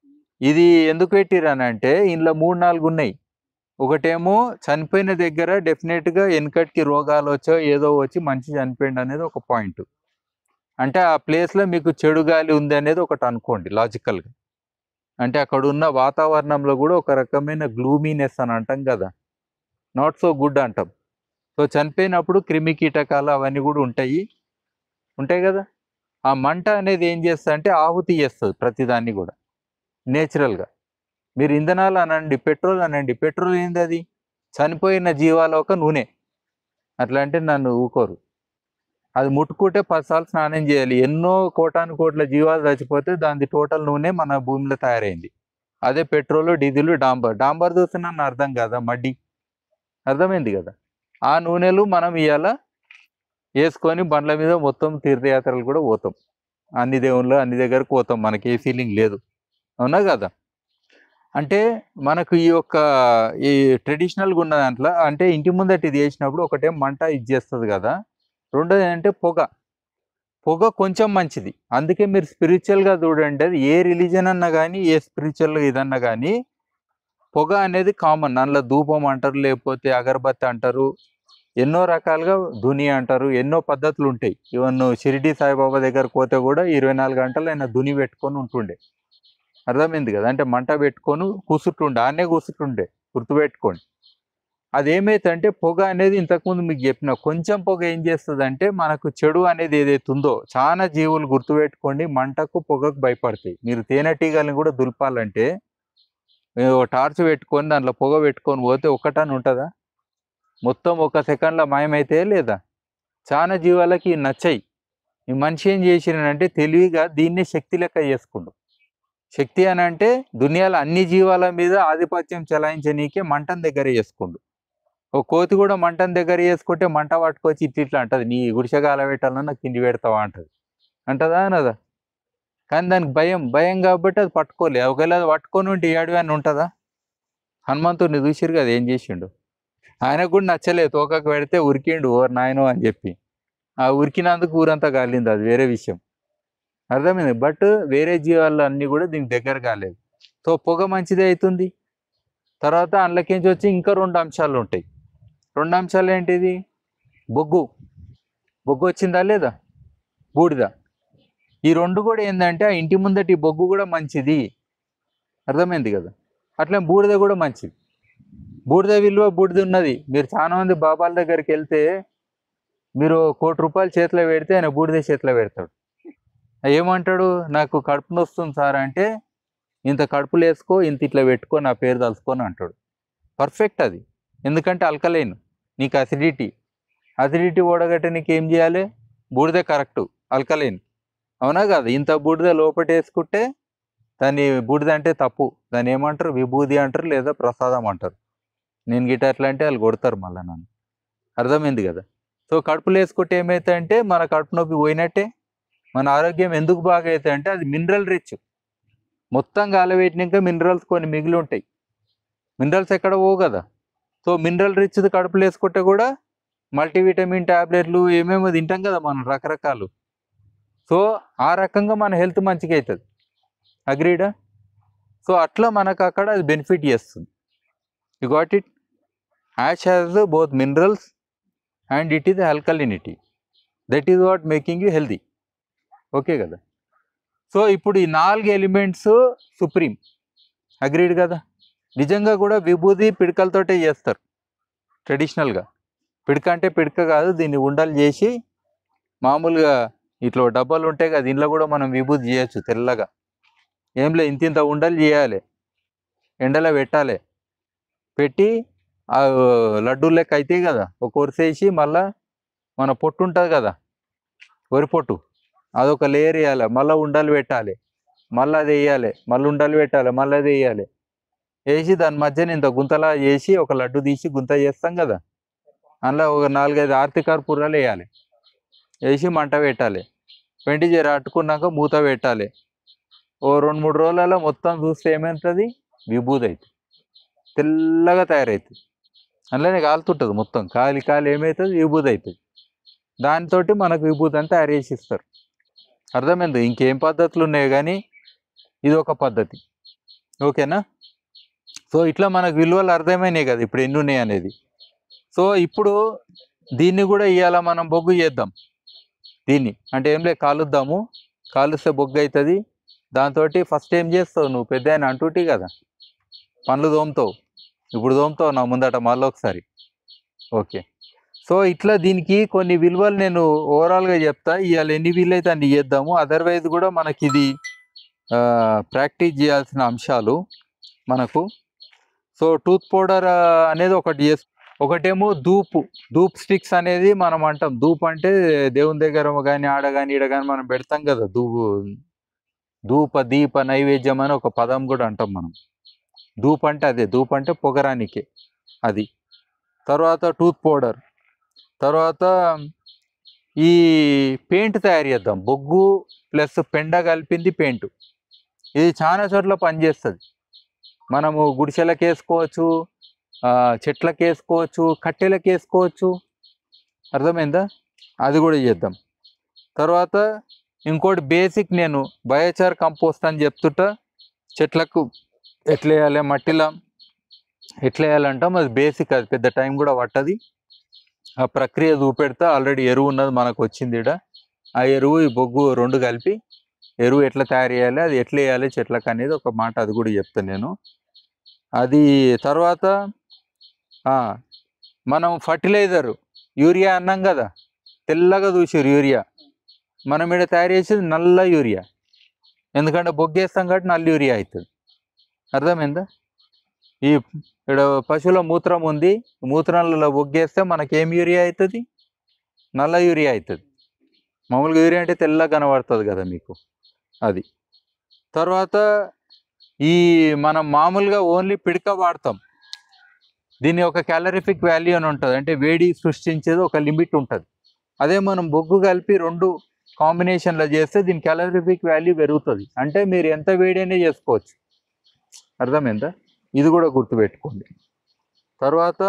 ఇది ఎందుకు పెట్టిరనంటే ఇంట్లో మూడు నాలుగు ఉన్నాయి ఒకటేమో చనిపోయిన దగ్గర డెఫినెట్గా వెనకటికి రోగాలు వచ్చో ఏదో వచ్చి మంచి చనిపోయింది అనేది ఒక పాయింట్ అంటే ఆ ప్లేస్లో మీకు చెడు గాలి ఉంది అనేది ఒకటి అనుకోండి లాజికల్గా అంటే అక్కడ ఉన్న వాతావరణంలో కూడా ఒక రకమైన గ్లూమీనెస్ అని అంటాం కదా నాట్ సో గుడ్ అంటాం సో చనిపోయినప్పుడు క్రిమి కీటకాలు అవన్నీ కూడా ఉంటాయి ఉంటాయి కదా ఆ మంట అనేది ఏం చేస్తుంది అంటే ఆహుతి చేస్తుంది ప్రతిదాన్ని కూడా నేచురల్గా మీరు ఇంధనాలు అనండి పెట్రోల్ అనండి పెట్రోల్ ఏంది అది చనిపోయిన జీవాల ఒక నూనె అట్లా అంటే నన్ను ఊకోరు అది ముట్టుకుంటే పదిసార్లు స్నానం చేయాలి ఎన్నో కోటాను కోట్ల జీవాలు చచ్చిపోతే దాని టోటల్ నూనె మన భూమిలో తయారైంది అదే పెట్రోల్ డీజిల్ డాంబర్ డాంబర్ చూస్తే నన్ను అర్థం కాదా మడ్డి అర్థమైంది కదా ఆ నూనెలు మనం ఇవాళ వేసుకొని బండ్ల మీద మొత్తం తీర్థయాత్రలు కూడా పోతాం అన్ని దేవుళ్ళు అన్ని దగ్గరకు పోతాం మనకి ఏ ఫీలింగ్ లేదు అవునా కదా అంటే మనకు ఈ యొక్క ఈ ట్రెడిషనల్గా ఉన్న దాంట్లో అంటే ఇంటి ముందట ఇది వేసినప్పుడు ఒకటేం మంట ఇది చేస్తుంది కదా రెండోది ఏంటంటే పొగ పొగ కొంచెం మంచిది అందుకే మీరు స్పిరిచువల్గా చూడండి అది ఏ రిలీజన్ అన్నా కానీ ఏ స్పిరిచువల్ ఇదన్నా కానీ పొగ అనేది కామన్ అందులో ధూపం అంటారు లేకపోతే అగరబత్తి అంటారు ఎన్నో రకాలుగా ధుని అంటారు ఎన్నో పద్ధతులు ఉంటాయి ఈవెన్ షిరిడి సాయిబాబా దగ్గరకు పోతే కూడా ఇరవై నాలుగు గంటలు ఆయన ధుని పెట్టుకొని ఉంటుండే అర్థమైంది కదా అంటే మంట పెట్టుకొని కూసుంటుండే ఆనే కూసుంటుండే గుర్తుపెట్టుకోండి అదేమైతే పొగ అనేది ఇంతకుముందు మీకు చెప్పిన కొంచెం పొగ ఏం చేస్తుంది అంటే మనకు చెడు అనేది ఏదైతే ఉందో చాలా జీవులు గుర్తుపెట్టుకోండి మంటకు పొగకు భయపడతాయి మీరు తేనెటీగల్ని కూడా దులపాలంటే మీరు ఒక టార్చ్ పెట్టుకొని దాంట్లో పొగ పెట్టుకొని పోతే ఒక్కటని ఉంటుందా మొత్తం ఒక సెకండ్లో మాయమైతే లేదా చాలా జీవాలకి ఇవి నచ్చాయి ఈ మనిషి ఏం చేసిరంటే తెలివిగా దీన్నే శక్తి లెక్క చేసుకుండు శక్తి అని అంటే దునియాలో అన్ని జీవాల మీద ఆధిపత్యం చెలాయించనీకే మంటం దగ్గర చేసుకుండు ఓ కోతి కూడా మంటం దగ్గర చేసుకుంటే మంట పట్టుకొచ్చి ఇట్లా ఇట్లా అంటది నీ గుడిసెగాల పెట్టాలన్నా నాకు తిండి పెడతావా అంటది అంటదా అనదా కానీ దానికి భయం భయం కాబట్టి అది పట్టుకోలే ఒకవేళ అది పట్టుకొని ఉంటే ఏడు అని ఉంటుందా హనుమంతుడిని చూసిరు కదా ఏం చేసిండు ఆయనకు కూడా నచ్చలేదు తోకకు పెడితే ఉరికిండు ఓర్ నాయనో అని చెప్పి ఆ ఉరికినందుకు ఊరంతా కాలింది అది వేరే విషయం అర్థమైంది బట్ వేరే జీవాలు అన్నీ కూడా దీనికి దగ్గర కాలేదు సో పొగ మంచిదే అవుతుంది తర్వాత అందులోకించి వచ్చి ఇంకా రెండు అంశాలు ఉంటాయి రెండు అంశాలు ఏంటిది బొగ్గు బొగ్గు వచ్చిందా లేదా బూడిద ఈ రెండు కూడా ఏంటంటే ఆ ఇంటి ముందటి బొగ్గు కూడా మంచిది అర్థమైంది కదా అట్లే బూడిద కూడా మంచిది బూడిద విలువ బూడిద ఉన్నది మీరు చాలా మంది బాబాల దగ్గరికి వెళ్తే మీరు కోటి రూపాయలు చేతిలో పెడితే ఆయన బూడిద చేతిలో పెడతాడు ఏమంటాడు నాకు కడుపు నొస్తుంది సార్ అంటే ఇంత కడుపులు వేసుకో ఇంత ఇట్లా పెట్టుకో నా పేరు తలుచుకొని అంటాడు పర్ఫెక్ట్ అది ఎందుకంటే అల్కలైన్ నీకు అసిడిటీ అసిడిటీ ఓడగట్టే నీకు ఏం చేయాలి బూడిద కరెక్ట్ అల్కలైన్ అవునా కాదు ఇంత బూడిద లోపట వేసుకుంటే దాన్ని బూడిద అంటే తప్పు దాన్ని ఏమంటారు విభూది అంటారు లేదా ప్రసాదం అంటారు నేను గిట్ట ఎట్లా అంటే వాళ్ళు కొడతారు మళ్ళీ నన్ను అర్థమైంది కదా సో కడుపులో వేసుకుంటే ఏమవుతాయంటే మన కడుపు నొప్పి పోయినట్టే మన ఆరోగ్యం ఎందుకు బాగా అవుతాయి అంటే అది మినరల్ రిచ్ మొత్తం గాలబెట్టినాక మినరల్స్ కొన్ని మిగిలి ఉంటాయి మినరల్స్ ఎక్కడ పోవు కదా సో మినరల్ రిచ్ కడుపులో వేసుకుంటే కూడా మల్టీవిటమిన్ ట్యాబ్లెట్లు ఏమేమో తింటాం కదా మనం రకరకాలు సో ఆ రకంగా మన హెల్త్ మంచిగా అవుతుంది అగ్రీడా సో అట్లా మనకు అక్కడ అది బెనిఫిట్ చేస్తుంది you got it ash has both minerals and it is alkalinity that is what making you healthy okay కదా సో ఇప్పుడు ఈ నాలుగు ఎలిమెంట్స్ సుప్రీం అగ్రీడ్ కదా నిజంగా కూడా విభూది పిడకలతోటే చేస్తారు ట్రెడిషనల్గా పిడక అంటే పిడక కాదు దీన్ని ఉండలు చేసి మామూలుగా ఇట్లా డబ్బాలు ఉంటాయి కదా దీనిలో కూడా మనం విభూతి చేయొచ్చు తెల్లగా ఏం లేదు ఇంత ఇంత ఉండలు చేయాలి ఎండలో పెట్టాలి పెట్టి ఆ లడ్డూ లెక్క అవుతాయి కదా ఒక వరిసేసి మళ్ళా మన పొట్టు ఉంటుంది కదా వరి పొట్టు అదొక లేయర్ వేయాలి మళ్ళీ ఉండలు పెట్టాలి మళ్ళీ అది వేయాలి మళ్ళీ ఉండలు పెట్టాలి మళ్ళీ అది వేయాలి వేసి దాని మధ్యన ఇంత గుంతలా చేసి ఒక లడ్డు తీసి గుంత చేస్తాం కదా అందులో ఒక నాలుగైదు ఆర్తి కర్పూరాలు వేయాలి వేసి మంట పెట్టాలి పెంటి జర అట్టుకున్నాక మూత పెట్టాలి ఓ రెండు మూడు రోజులలో మొత్తం చూస్తే ఏమవుతుంది విభూది అవుతుంది తెల్లగా తయారవుతుంది అందులోనే కాలుతుంటుంది మొత్తం కాలి కాలి ఏమవుతుంది విభూది అవుతుంది దానితోటి మనకు విభూతి అని తయారు చేసి ఇస్తారు అర్థమైంది ఇంకేం పద్ధతులు ఉన్నాయి కానీ ఇది ఒక పద్ధతి ఓకేనా సో ఇట్లా మనకు విలువలు అర్థమైనాయి కదా ఇప్పుడు ఎన్ని ఉన్నాయి అనేది సో ఇప్పుడు దీన్ని కూడా ఇవాళ మనం బొగ్గు చేద్దాం దీన్ని అంటే ఏం లేదు కాలుద్దాము కాలుస్తే బొగ్గు అవుతుంది దాంతో ఫస్ట్ ఏం చేస్తావు నువ్వు పెద్ద ఆయన అంటుంటి కదా పనులు తోముతావు ఇప్పుడు తోముతావు నా ముందట మళ్ళీ ఒకసారి ఓకే సో ఇట్లా దీనికి కొన్ని విలువలు నేను ఓవరాల్గా చెప్తా ఇవాళ ఎన్ని వీలు అయితే అన్ని చేద్దాము అదర్వైజ్ కూడా మనకి ఇది ప్రాక్టీస్ చేయాల్సిన అంశాలు మనకు సో టూత్ పౌడర్ అనేది ఒకటి చేసు ఒకటేమో ధూపు ధూప్ స్టిక్స్ అనేది మనం అంటాం ధూప్ అంటే దేవుని దగ్గర కానీ ఆడ కానీ ఈడ కానీ మనం పెడతాం కదా ధూపు ధూప దీప నైవేద్యం అని ఒక పదం కూడా అంటాం మనం ధూప్ అంటే అదే ధూప్ అంటే పొగరానికి అది తర్వాత టూత్ పౌడర్ తర్వాత ఈ పెయింట్ తయారు చేద్దాం బొగ్గు ప్లస్ పెండ కలిపింది పెయింట్ ఇది చాలా చోట్ల పనిచేస్తుంది మనము గుడిసెలకు వేసుకోవచ్చు ఆ, చెట్లకు వేసుకోవచ్చు కట్టెలకు వేసుకోవచ్చు అర్థమైందా అది కూడా చేద్దాం తర్వాత ఇంకోటి బేసిక్ నేను బయోచార్ కంపోస్ట్ అని చెప్తుంటా చెట్లకు ఎట్లా వేయాలి మట్టిలో ఎట్లా వేయాలంటాం అది బేసిక్ అది పెద్ద టైం కూడా పట్టది ఆ ప్రక్రియ చూపెడతా ఆల్రెడీ ఎరువు ఉన్నది మనకు వచ్చింది ఈడ ఆ ఎరువు ఈ బొగ్గు రెండు కలిపి ఎరువు ఎట్లా తయారు చేయాలి అది ఎట్లా వేయాలి చెట్లకు అనేది ఒక మాట అది కూడా చెప్తాను నేను అది తర్వాత ఆ, మనం ఫర్టిలైజర్ యూరియా అన్నాం కదా తెల్లగా చూసారు యూరియా మనం ఇక్కడ తయారు చేసేది నల్ల యూరియా ఎందుకంటే బొగ్గేస్తాం కాబట్టి నల్ల యూరియా అవుతుంది అర్థమైందా ఈ ఇక్కడ పశువుల మూత్రం ఉంది మూత్రంలో బొగ్గేస్తే మనకి ఏం యూరియా అవుతుంది నల్ల యూరియా అవుతుంది మామూలుగా యూరియా అంటే తెల్లగా కనబడుతుంది కదా మీకు అది తర్వాత ఈ మనం మామూలుగా ఓన్లీ పిడక వాడతాం దీని ఒక క్యాలరిఫిక్ వాల్యూ అని ఉంటుంది అంటే వేడి సృష్టించేది ఒక లిమిట్ ఉంటుంది అదే మనం బొగ్గు కలిపి రెండు కాంబినేషన్లో చేస్తే దీని క్యాలరిఫిక్ వాల్యూ పెరుగుతుంది అంటే మీరు ఎంత వేడి అయినా చేసుకోవచ్చు అర్థమైందా ఇది కూడా గుర్తుపెట్టుకోండి తర్వాత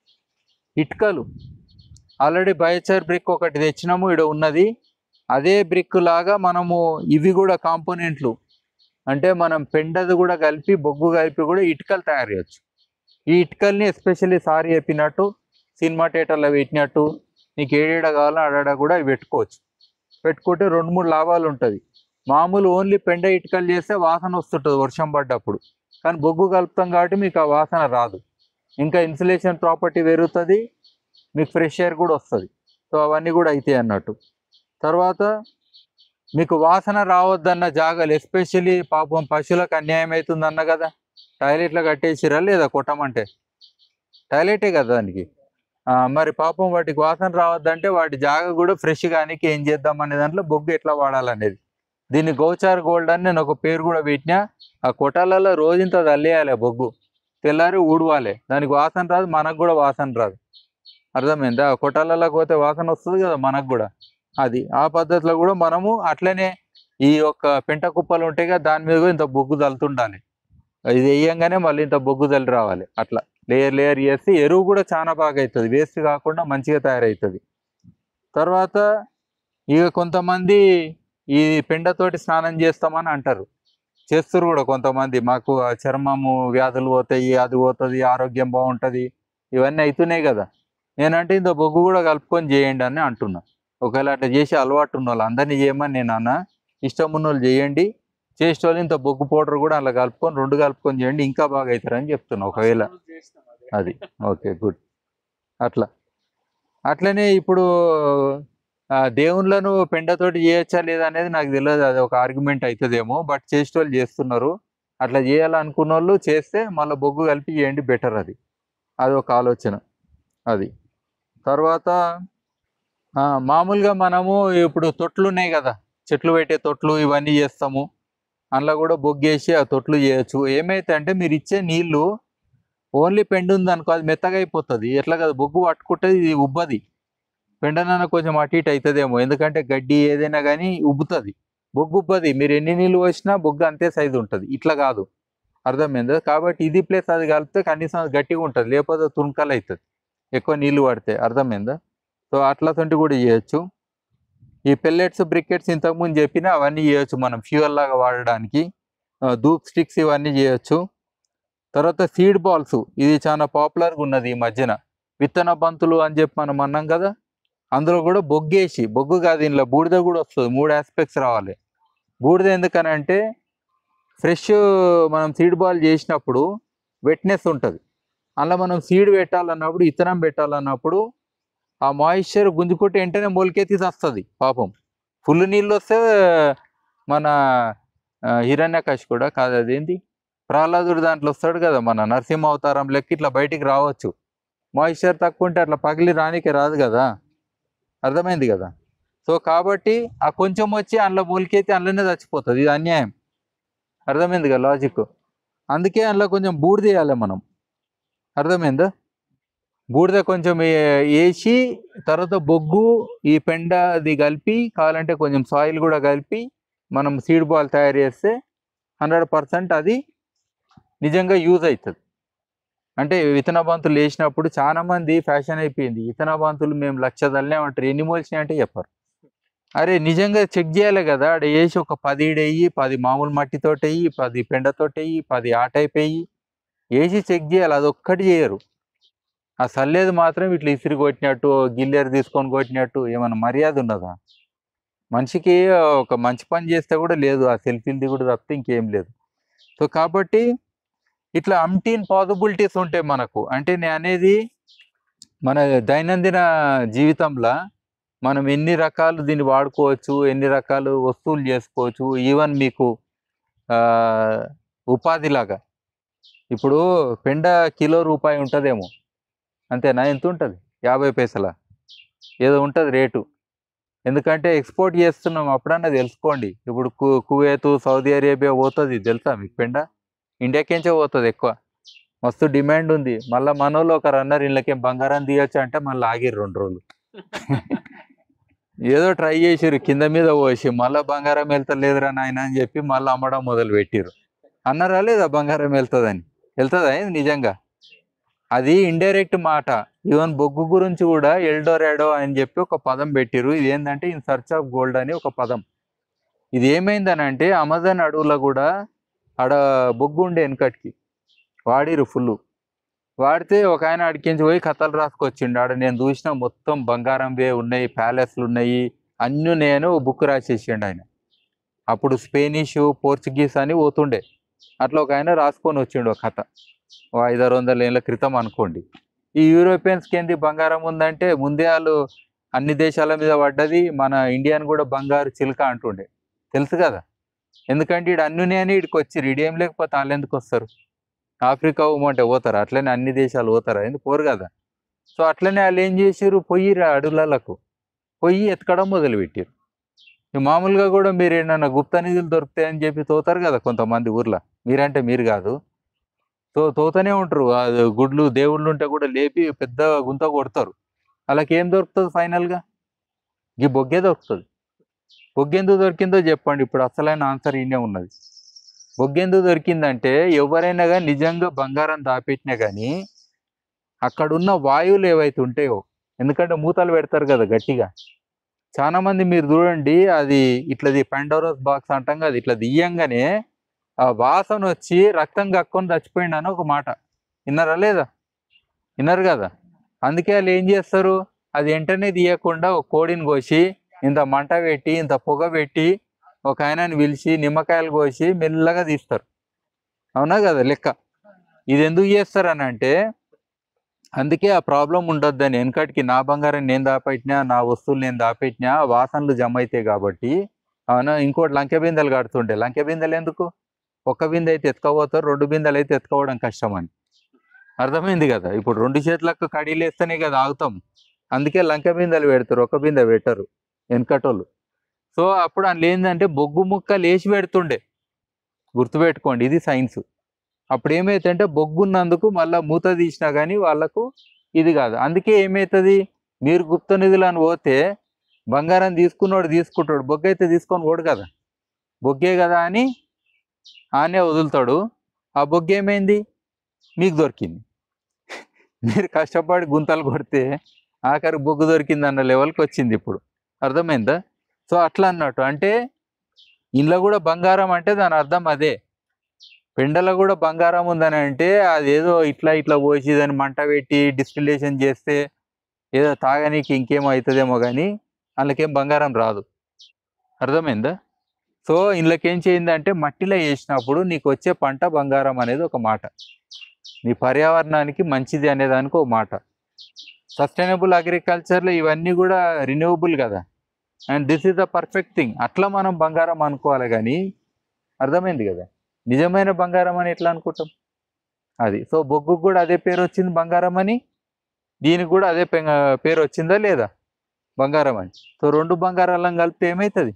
ఇటుకలు ఆల్రెడీ బయోచర్ బ్రిక్ ఒకటి తెచ్చినాము ఇక్కడ ఉన్నది అదే బ్రిక్ లాగా మనము ఇవి కూడా కాంపోనెంట్లు అంటే మనం పెండది కూడా కలిపి బొగ్గు కలిపి కూడా ఇటుకలు తయారు చేయొచ్చు ఈ ఇటుకల్ని ఎస్పెషల్లీ సారి చెప్పినట్టు సినిమా థియేటర్లో పెట్టినట్టు నీకు ఏడేడ కావాలో ఆడాడ కూడా ఇవి పెట్టుకోవచ్చు పెట్టుకుంటే రెండు మూడు లాభాలు ఉంటుంది మామూలు ఓన్లీ పెండ ఇటుకలు చేస్తే వాసన వస్తుంటుంది వర్షం పడ్డప్పుడు కానీ బొగ్గు కలుపుతాం కాబట్టి మీకు ఆ వాసన రాదు ఇంకా ఇన్సులేషన్ ప్రాపర్టీ పెరుగుతుంది మీకు ఫ్రెష్ ఎయిర్ కూడా వస్తుంది సో అవన్నీ కూడా అవుతాయి అన్నట్టు తర్వాత మీకు వాసన రావద్దన్న జాగాలు ఎస్పెషల్లీ పాపం పశువులకు అన్యాయం అవుతుంది అన్న కదా టాయిలెట్లో కట్టేసిరా లేదా కొట్టమంటే టాయిలెటే కదా దానికి ఆ, మరి పాపం వాటికి వాసన రావద్దంటే వాటి జాగ కూడా ఫ్రెష్ గానికి ఏం చేద్దాం అనే దాంట్లో బొగ్గు ఎట్లా వాడాలనేది దీన్ని గోచార్ గోల్డ్ అని నేను ఒక పేరు కూడా పెట్టినా ఆ కొటాలలో రోజంతా తల్లేయాలి బొగ్గు తెల్లారి ఊడవాలి దానికి వాసన రాదు మనకు కూడా వాసన రాదు అర్థమైందా ఆ కొటాలలోకి పోతే వాసన వస్తుంది కదా మనకు కూడా అది ఆ పద్ధతిలో కూడా మనము అట్లనే ఈ యొక్క పెంట కుప్పలు ఉంటాయి కదా దాని మీద కూడా ఇంత బొగ్గు తలుతుండాలి ఇది వేయంగానే మళ్ళీ ఇంత బొగ్గు తల్లి రావాలి అట్లా లేయర్ లేయర్ చేస్తే ఎరువు కూడా చాలా బాగా అవుతుంది వేస్ట్ కాకుండా మంచిగా తయారవుతుంది తర్వాత ఇక కొంతమంది ఈ పెండతోటి స్నానం చేస్తామని అంటారు చేస్తారు కూడా కొంతమంది మాకు ఆ చర్మము వ్యాధులు పోతాయి అది పోతుంది ఆరోగ్యం బాగుంటుంది ఇవన్నీ అవుతున్నాయి కదా నేనంటే ఇంత బొగ్గు కూడా కలుపుకొని చేయండి అని అంటున్నా ఒకవేళ అట్లా చేసి అలవాటు ఉన్న వాళ్ళు అందరినీ చేయమని నేను అన్న ఇష్టం ఉన్న వాళ్ళు చేయండి చేసే వాళ్ళు ఇంత బొగ్గు పౌడర్ కూడా అలా కలుపుకొని రెండు కలుపుకొని చేయండి ఇంకా బాగా అవుతారని చెప్తున్నా ఒకవేళ అది ఓకే గుడ్ అట్లా అట్లనే ఇప్పుడు ఆ, దేవుళ్ళను పెండతోటి చేయొచ్చా లేదా అనేది నాకు తెలియదు అది ఒక ఆర్గ్యుమెంట్ అవుతుందేమో బట్ చేసే వాళ్ళు చేస్తున్నారు అట్లా చేయాలనుకున్న వాళ్ళు చేస్తే మళ్ళీ బొగ్గు కలిపి చేయండి బెటర్ అది అది ఒక ఆలోచన అది తర్వాత ఆ, మామూలుగా మనము ఇప్పుడు తొట్లు ఉన్నాయి కదా చెట్లు పెట్టే తొట్లు ఇవన్నీ చేస్తాము అందులో కూడా బొగ్గేసి ఆ తొట్లు చేయొచ్చు ఏమైతే అంటే మీరు ఇచ్చే నీళ్లు ఓన్లీ పెండు ఉంది అనుకో అది మెత్తగా అయిపోతుంది ఎట్లా కదా బొగ్గు పట్టుకుంటుంది ఇది ఉబ్బది పెండనన్న కొంచెం అటు ఇటు అవుతుందేమో ఎందుకంటే గడ్డి ఏదైనా కానీ ఉబ్బుతుంది బొగ్గు ఉబ్బది మీరు ఎన్ని నీళ్ళు పోసినా బొగ్గు అంతే సైజు ఉంటుంది ఇట్లా కాదు అర్థమైందా కాబట్టి ఇది ప్లేస్ అది కలిపితే కనీసం అది గట్టిగా ఉంటుంది లేకపోతే తుణుకలు అవుతుంది ఎక్కువ నీళ్ళు పడితే అర్థమైందా సో అట్లా తొంటి కూడా చేయొచ్చు ఈ పెల్లెట్స్ బ్రికెట్స్ ఇంతకుముందు చెప్పినా అవన్నీ చేయొచ్చు మనం ఫ్యూయల్ లాగా వాడడానికి ఆ, ధూప్ స్టిక్స్ ఇవన్నీ చేయొచ్చు తర్వాత సీడ్ బాల్స్ ఇది చాలా పాపులర్గా ఉన్నది ఈ మధ్యన విత్తన బంతులు అని చెప్పి మనం అన్నాం కదా అందులో కూడా బొగ్గేసి బొగ్గు కాదు ఇందులో బూడిద కూడా వస్తుంది మూడు ఆస్పెక్ట్స్ రావాలి బూడిద ఎందుకనంటే ఫ్రెష్ మనం సీడ్ బాల్ చేసినప్పుడు వెట్నెస్ ఉంటుంది అందులో మనం సీడ్ పెట్టాలన్నప్పుడు ఇత్తనం పెట్టాలన్నప్పుడు ఆ మాయిశ్చర్ గుంజుకుంటే వెంటనే మొలికెత్తి వస్తుంది పాపం ఫుల్ నీళ్ళు వస్తే మన హిరణ్యకాశ్ కూడా కాదు అదేంటి ప్రహ్లాదుడు దాంట్లో వస్తాడు కదా మన నరసింహ అవతారం లెక్క ఇట్లా బయటికి రావచ్చు మాయిశ్చర్ తక్కువ ఉంటే అట్లా పగిలి రానికి రాదు కదా అర్థమైంది కదా సో కాబట్టి ఆ కొంచెం వచ్చి అందులో మూలికైతే అందులోనే చచ్చిపోతుంది ఇది అన్యాయం అర్థమైంది కదా లాజిక్ అందుకే అందులో కొంచెం బూడిద వేయాలి మనం అర్థమైందా బూడిద కొంచెం ఏ- వేసి తర్వాత బొగ్గు ఈ పెండ అది కలిపి కావాలంటే కొంచెం సాయిల్ కూడా కలిపి మనం సీడ్ బాల్ తయారు చేస్తే హండ్రెడ్ పర్సెంట్ అది నిజంగా యూజ్ అవుతుంది అంటే విత్తన బంతులు వేసినప్పుడు చాలా మంది ఫ్యాషన్ అయిపోయింది విత్తన బంతులు మేము లక్ష తల్లేమంటారు ఎన్ని మోల్చినాయి అంటే చెప్పారు అరే నిజంగా చెక్ చేయాలి కదా ఆడ వేసి ఒక పది వెయ్యి పది మామూలు మట్టితోటి వెయ్యి పది పెండతోటి వెయ్యి పది ఆ టైప్ వెయ్యి వేసి చెక్ చేయాలి అది ఒక్కటి చేయరు ఆ సల్లేది మాత్రం ఇట్లా ఇసిరి కొట్టినట్టు గిల్లెరు తీసుకొని కొట్టినట్టు ఏమైనా మర్యాద ఉన్నదా మనిషికి ఒక మంచి పని చేస్తే కూడా లేదు ఆ సెల్ఫీలది కూడా తప్పితే ఇంకేం లేదు సో కాబట్టి ఇట్లా అంటీన్ పాసిబిలిటీస్ ఉంటాయి మనకు అంటే నేను అనేది మన దైనందిన జీవితంలో మనం ఎన్ని రకాలు దీన్ని వాడుకోవచ్చు ఎన్ని రకాలు వస్తువులు చేసుకోవచ్చు ఈవెన్ మీకు ఆ, ఉపాధిలాగా ఇప్పుడు పెండ కిలో రూపాయి ఉంటుందేమో అంతేనా ఎంత ఉంటుంది యాభై పైసల ఏదో ఉంటుంది రేటు ఎందుకంటే ఎక్స్పోర్ట్ చేస్తున్నాం అప్పుడన్నా తెలుసుకోండి ఇప్పుడు కు కువైత్ సౌదీ అరేబియా పోతుంది తెలుసా మీకు పెండ ఇండియాకించే పోతుంది ఎక్కువ మస్తు డిమాండ్ ఉంది మళ్ళీ మనోళ్ళు ఒక రన్నర్ ఇళ్ళకేం బంగారం తీయొచ్చు అంటే మళ్ళీ ఆగిరు రెండు రోజులు ఏదో ట్రై చేసిర్రు కింద మీద పోసి మళ్ళీ బంగారం వెళ్తలేదురా నాయన అని చెప్పి మళ్ళీ అమ్మడం మొదలు పెట్టిర్రు అన్నారా లేదా బంగారం వెళ్తుందని వెళ్తుందా ఇది నిజంగా అది ఇండైరెక్ట్ మాట ఈవెన్ బొగ్గు గురించి కూడా ఎల్డోరాడో అని చెప్పి ఒక పదం పెట్టిరు ఇది ఏంటంటే ఇన్ సర్చ్ ఆఫ్ గోల్డ్ అని ఒక పదం ఇది ఏమైందని అంటే అమెజాన్ అడవులో కూడా ఆడ బొగ్గు ఉండే వెనకటికి వాడిరు ఫుల్ వాడితే ఒక ఆయన అడికించి పోయి కథలు రాసుకొచ్చిండు ఆడ నేను చూసిన మొత్తం బంగారంవే ఉన్నాయి ప్యాలెస్లు ఉన్నాయి అన్నీ నేను బుక్ రాసేసిండు ఆయన అప్పుడు స్పెనిష్ పోర్చుగీస్ అని పోతుండే అట్లా ఒక ఆయన రాసుకొని వచ్చిండు ఒక కథ ఓ ఐదారు వందల ఏళ్ళ క్రితం అనుకోండి ఈ యూరోపియన్స్కి ఏంది బంగారం ఉందంటే ముందే వాళ్ళు అన్ని దేశాల మీద పడ్డది మన ఇండియాని కూడా బంగారు చిలుక అంటుండే తెలుసు కదా ఎందుకంటే ఇడు అన్ని అని ఇక్కడికి వచ్చి ఇడేం లేకపోతే వాళ్ళు ఎందుకు వస్తారు ఆఫ్రికా పోమంటే పోతారు అట్లనే అన్ని దేశాలు పోతారా ఎందుకు పోరు కదా సో అట్లనే వాళ్ళు ఏం చేసారు పొయ్యి అడవులకు పొయ్యి ఎతకడం మొదలుపెట్టారు ఈ మామూలుగా కూడా మీరు ఏమన్నా గుప్త నిధులు దొరుకుతాయని చెప్పి తోతారు కదా కొంతమంది ఊర్లో మీరంటే మీరు కాదు తో తోతనే ఉంటారు ఆ గుడ్లు దేవుళ్ళు ఉంటే కూడా లేపి పెద్ద గుంత కొడతారు వాళ్ళకి ఏం దొరుకుతుంది ఫైనల్గా ఈ బొగ్గే దొరుకుతుంది బొగ్గెందుకు దొరికిందో చెప్పండి ఇప్పుడు అసలైన ఆన్సర్ ఈయనే ఉన్నది బొగ్గెందుకు దొరికిందంటే ఎవరైనా కానీ నిజంగా బంగారం దాపెట్టినా కానీ అక్కడున్న వాయువులు ఏవైతే ఉంటాయో ఎందుకంటే మూతలు పెడతారు కదా గట్టిగా చాలా మంది మీరు చూడండి అది ఇట్లది పెండోరస్ బాక్స్ అంటాం కదా ఇట్లా దియ్యంగానే ఆ వాసన వచ్చి రక్తం కక్కొని చచ్చిపోయిండు అని ఒక మాట విన్నారా లేదా విన్నారు కదా అందుకే వాళ్ళు ఏం చేస్తారు అది వెంటనే తీయకుండా ఒక కోడిని కోసి ఇంత మంట పెట్టి ఇంత పొగ పెట్టి ఒక ఆయనని పిలిచి నిమ్మకాయలు కోసి మెల్లగా తీస్తారు అవునా కదా లెక్క ఇది ఎందుకు చేస్తారు అని అంటే అందుకే ఆ ప్రాబ్లం ఉండొద్దని వెనకటికి నా బంగారం నేను దాపెట్టినా నా వస్తువులు నేను దాపెట్టినా వాసనలు జమ అవుతాయి కాబట్టి అవునా ఇంకోటి లంకె బిందెలు కడుతుండే లంకె బిందెలు ఎందుకు ఒక్క బిందె అయితే ఎత్తుకోపోతారు రెండు బిందెలు అయితే ఎత్తుకోవడం కష్టం అని అర్థమైంది కదా ఇప్పుడు రెండు చేతులకు కడీలు వేస్తేనే కదా ఆగుతాం అందుకే లంకె బిందెలు పెడతారు ఒక బిందె పెట్టరు వెనకటోళ్ళు సో అప్పుడు అందులో ఏంటంటే బొగ్గు ముక్క లేచి పెడుతుండే గుర్తుపెట్టుకోండి ఇది సైన్స్ అప్పుడు ఏమైతుందంటే బొగ్గు ఉన్నందుకు మళ్ళీ మూత తీసినా కానీ వాళ్ళకు ఇది కాదు అందుకే ఏమవుతుంది మీరు గుప్త నిధులు అని పోతే బంగారం తీసుకున్నోడు తీసుకుంటాడు బొగ్గు అయితే తీసుకొని పోడు కదా బొగ్గే కదా అని ఆనే వదులుతాడు ఆ బొగ్గు ఏమైంది మీకు దొరికింది మీరు కష్టపడి గుంతలు కొడితే ఆఖరి బొగ్గు దొరికింది అన్న లెవెల్కి వచ్చింది ఇప్పుడు అర్థమైందా సో అట్లా అన్నట్టు అంటే ఇంట్లో కూడా బంగారం అంటే దాని అర్థం అదే పెండలో కూడా బంగారం ఉందని అంటే అదేదో ఇట్లా ఇట్లా పోసి దాన్ని మంట పెట్టి డిస్టిలేషన్ చేస్తే ఏదో తాగనీకి ఇంకేమో అవుతుందేమో కానీ అందులోకేం బంగారం రాదు అర్థమైందా సో ఇందులోకి ఏం చేయిందంటే మట్టిలో వేసినప్పుడు నీకు వచ్చే పంట బంగారం అనేది ఒక మాట నీ పర్యావరణానికి మంచిది అనేదానికి ఒక మాట సస్టైనబుల్ అగ్రికల్చర్లో ఇవన్నీ కూడా రిన్యూవబుల్ కదా and this is the perfect thing అట్లా మనం బంగారం అనుకోవాలి కానీ అర్థమైంది కదా నిజమైన బంగారం అని ఎట్లా అనుకుంటాం అది సో బొగ్గుకు కూడా అదే పేరు వచ్చింది బంగారం అని దీనికి కూడా అదే పెంగ- పేరు వచ్చిందా లేదా బంగారం అని సో రెండు బంగారాలను కలిపితే ఏమవుతుంది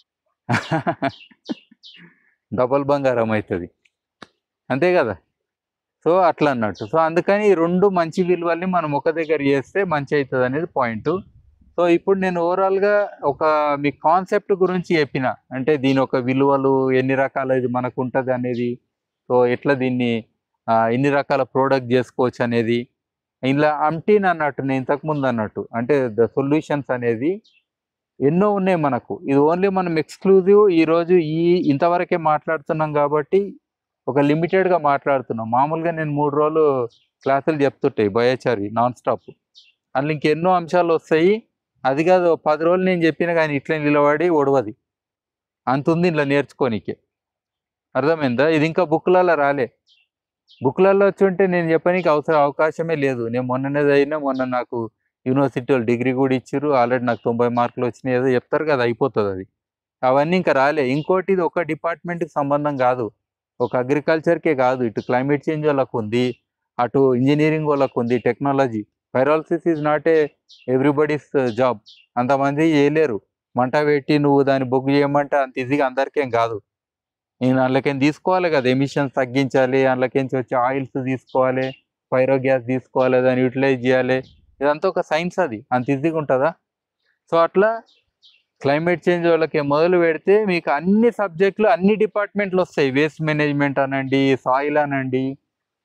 డబల్ బంగారం అవుతుంది అంతే కదా సో అట్లా అన్నట్టు సో అందుకని ఈ రెండు మంచి విలువల్ని మనం ఒక దగ్గర చేస్తే మంచి అవుతుంది అనేది పాయింట్ సో ఇప్పుడు నేను ఓవరాల్గా ఒక మీ కాన్సెప్ట్ గురించి చెప్పిన అంటే దీని ఒక విలువలు ఎన్ని రకాల ఇది మనకు ఉంటుంది అనేది సో ఎట్లా దీన్ని ఆ, ఎన్ని రకాల ప్రోడక్ట్ చేసుకోవచ్చు అనేది ఇలా అంటీన్ అన్నట్టు నేను ఇంతకుముందు అన్నట్టు అంటే ద సొల్యూషన్స్ అనేది ఎన్నో ఉన్నాయి మనకు ఇది ఓన్లీ మనం ఎక్స్క్లూజివ్ ఈరోజు ఈ ఇంతవరకే మాట్లాడుతున్నాం కాబట్టి ఒక లిమిటెడ్గా మాట్లాడుతున్నాం మామూలుగా నేను మూడు రోజులు క్లాసులు చెప్తుంటాయి బయోచారి నాన్ స్టాప్ అందులో ఇంకెన్నో అంశాలు వస్తాయి అది కాదు ఓ పది రోజులు నేను చెప్పిన కానీ ఇట్లా నిలబడి ఒడవది అంత ఉంది ఇట్లా నేర్చుకోనికే అర్థమైందా ఇది ఇంకా బుక్లలో రాలే బుక్లలో వచ్చి ఉంటే నేను చెప్పనీకి అవసరం అవకాశమే లేదు నేను మొన్ననే చదివినా మొన్న నాకు యూనివర్సిటీ వాళ్ళు డిగ్రీ కూడా ఇచ్చారు ఆల్రెడీ నాకు తొంభై మార్కులు వచ్చినాయి ఏదో చెప్తారు కదా అయిపోతుంది అది అవన్నీ ఇంకా రాలే ఇంకోటి ఇది ఒక డిపార్ట్మెంట్కి సంబంధం కాదు ఒక అగ్రికల్చర్కే కాదు ఇటు క్లైమేట్ చేంజ్ వాళ్ళకు ఉంది అటు ఇంజనీరింగ్ వాళ్ళకు ఉంది technology pyrolysis is not a everybody's job అంతమంది చేయలేరు మంట పెట్టి నువ్వు దాన్ని బొగ్గు చేయమంటే అంత ఈజీగా అందరికేం కాదు నేను అందులోకేం తీసుకోవాలి కదా ఎమిషన్స్ తగ్గించాలి అందులోకించి వచ్చే ఆయిల్స్ తీసుకోవాలి పైరో గ్యాస్ తీసుకోవాలి దాన్ని యూటిలైజ్ చేయాలి ఇదంతా ఒక సైన్స్ అది అంత ఈజీగా ఉంటుందా సో అట్లా క్లైమేట్ చేంజ్ వాళ్ళకి మొదలు పెడితే మీకు అన్ని సబ్జెక్టులు అన్ని డిపార్ట్మెంట్లు వస్తాయి వేస్ట్ మేనేజ్మెంట్ అనండి సాయిల్ అనండి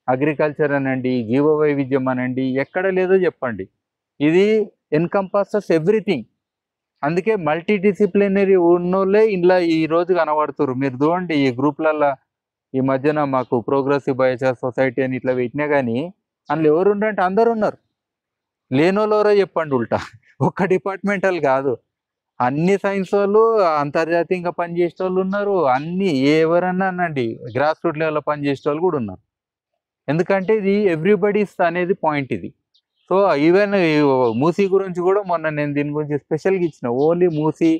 అగ్రికల్చర్ అనండి జీవ వైవిధ్యం అనండి ఎక్కడ లేదో చెప్పండి ఇది ఎన్కంపాసెస్ ఎవ్రీథింగ్ అందుకే మల్టీ డిసిప్లినరీ ఉన్నోళ్ళే ఇలా ఈ రోజు కనబడుతున్నారు మీరు చూడండి ఈ గ్రూప్లల్లో ఈ మధ్యన మాకు ప్రోగ్రెసివ్ బయోచార్ సొసైటీ అని ఇట్లా పెట్టినా కానీ అందులో ఎవరు ఉండంటే అందరు ఉన్నారు లేనోళ్ళెవరో చెప్పండి ఉల్టా ఒక్క డిపార్ట్మెంటల్ కాదు అన్ని సైన్స్ వాళ్ళు అంతర్జాతీయంగా పనిచేసే వాళ్ళు ఉన్నారు అన్ని ఎవరన్నా అనండి గ్రాస్ రూట్ లెవెల్లో పనిచేసే వాళ్ళు కూడా ఉన్నారు ఎందుకంటే ఇది ఎవ్రీబడీస్ అనేది పాయింట్ ఇది సో ఈవెన్ మూసీ గురించి కూడా మొన్న నేను దీని గురించి స్పెషల్గా ఇచ్చిన only Musi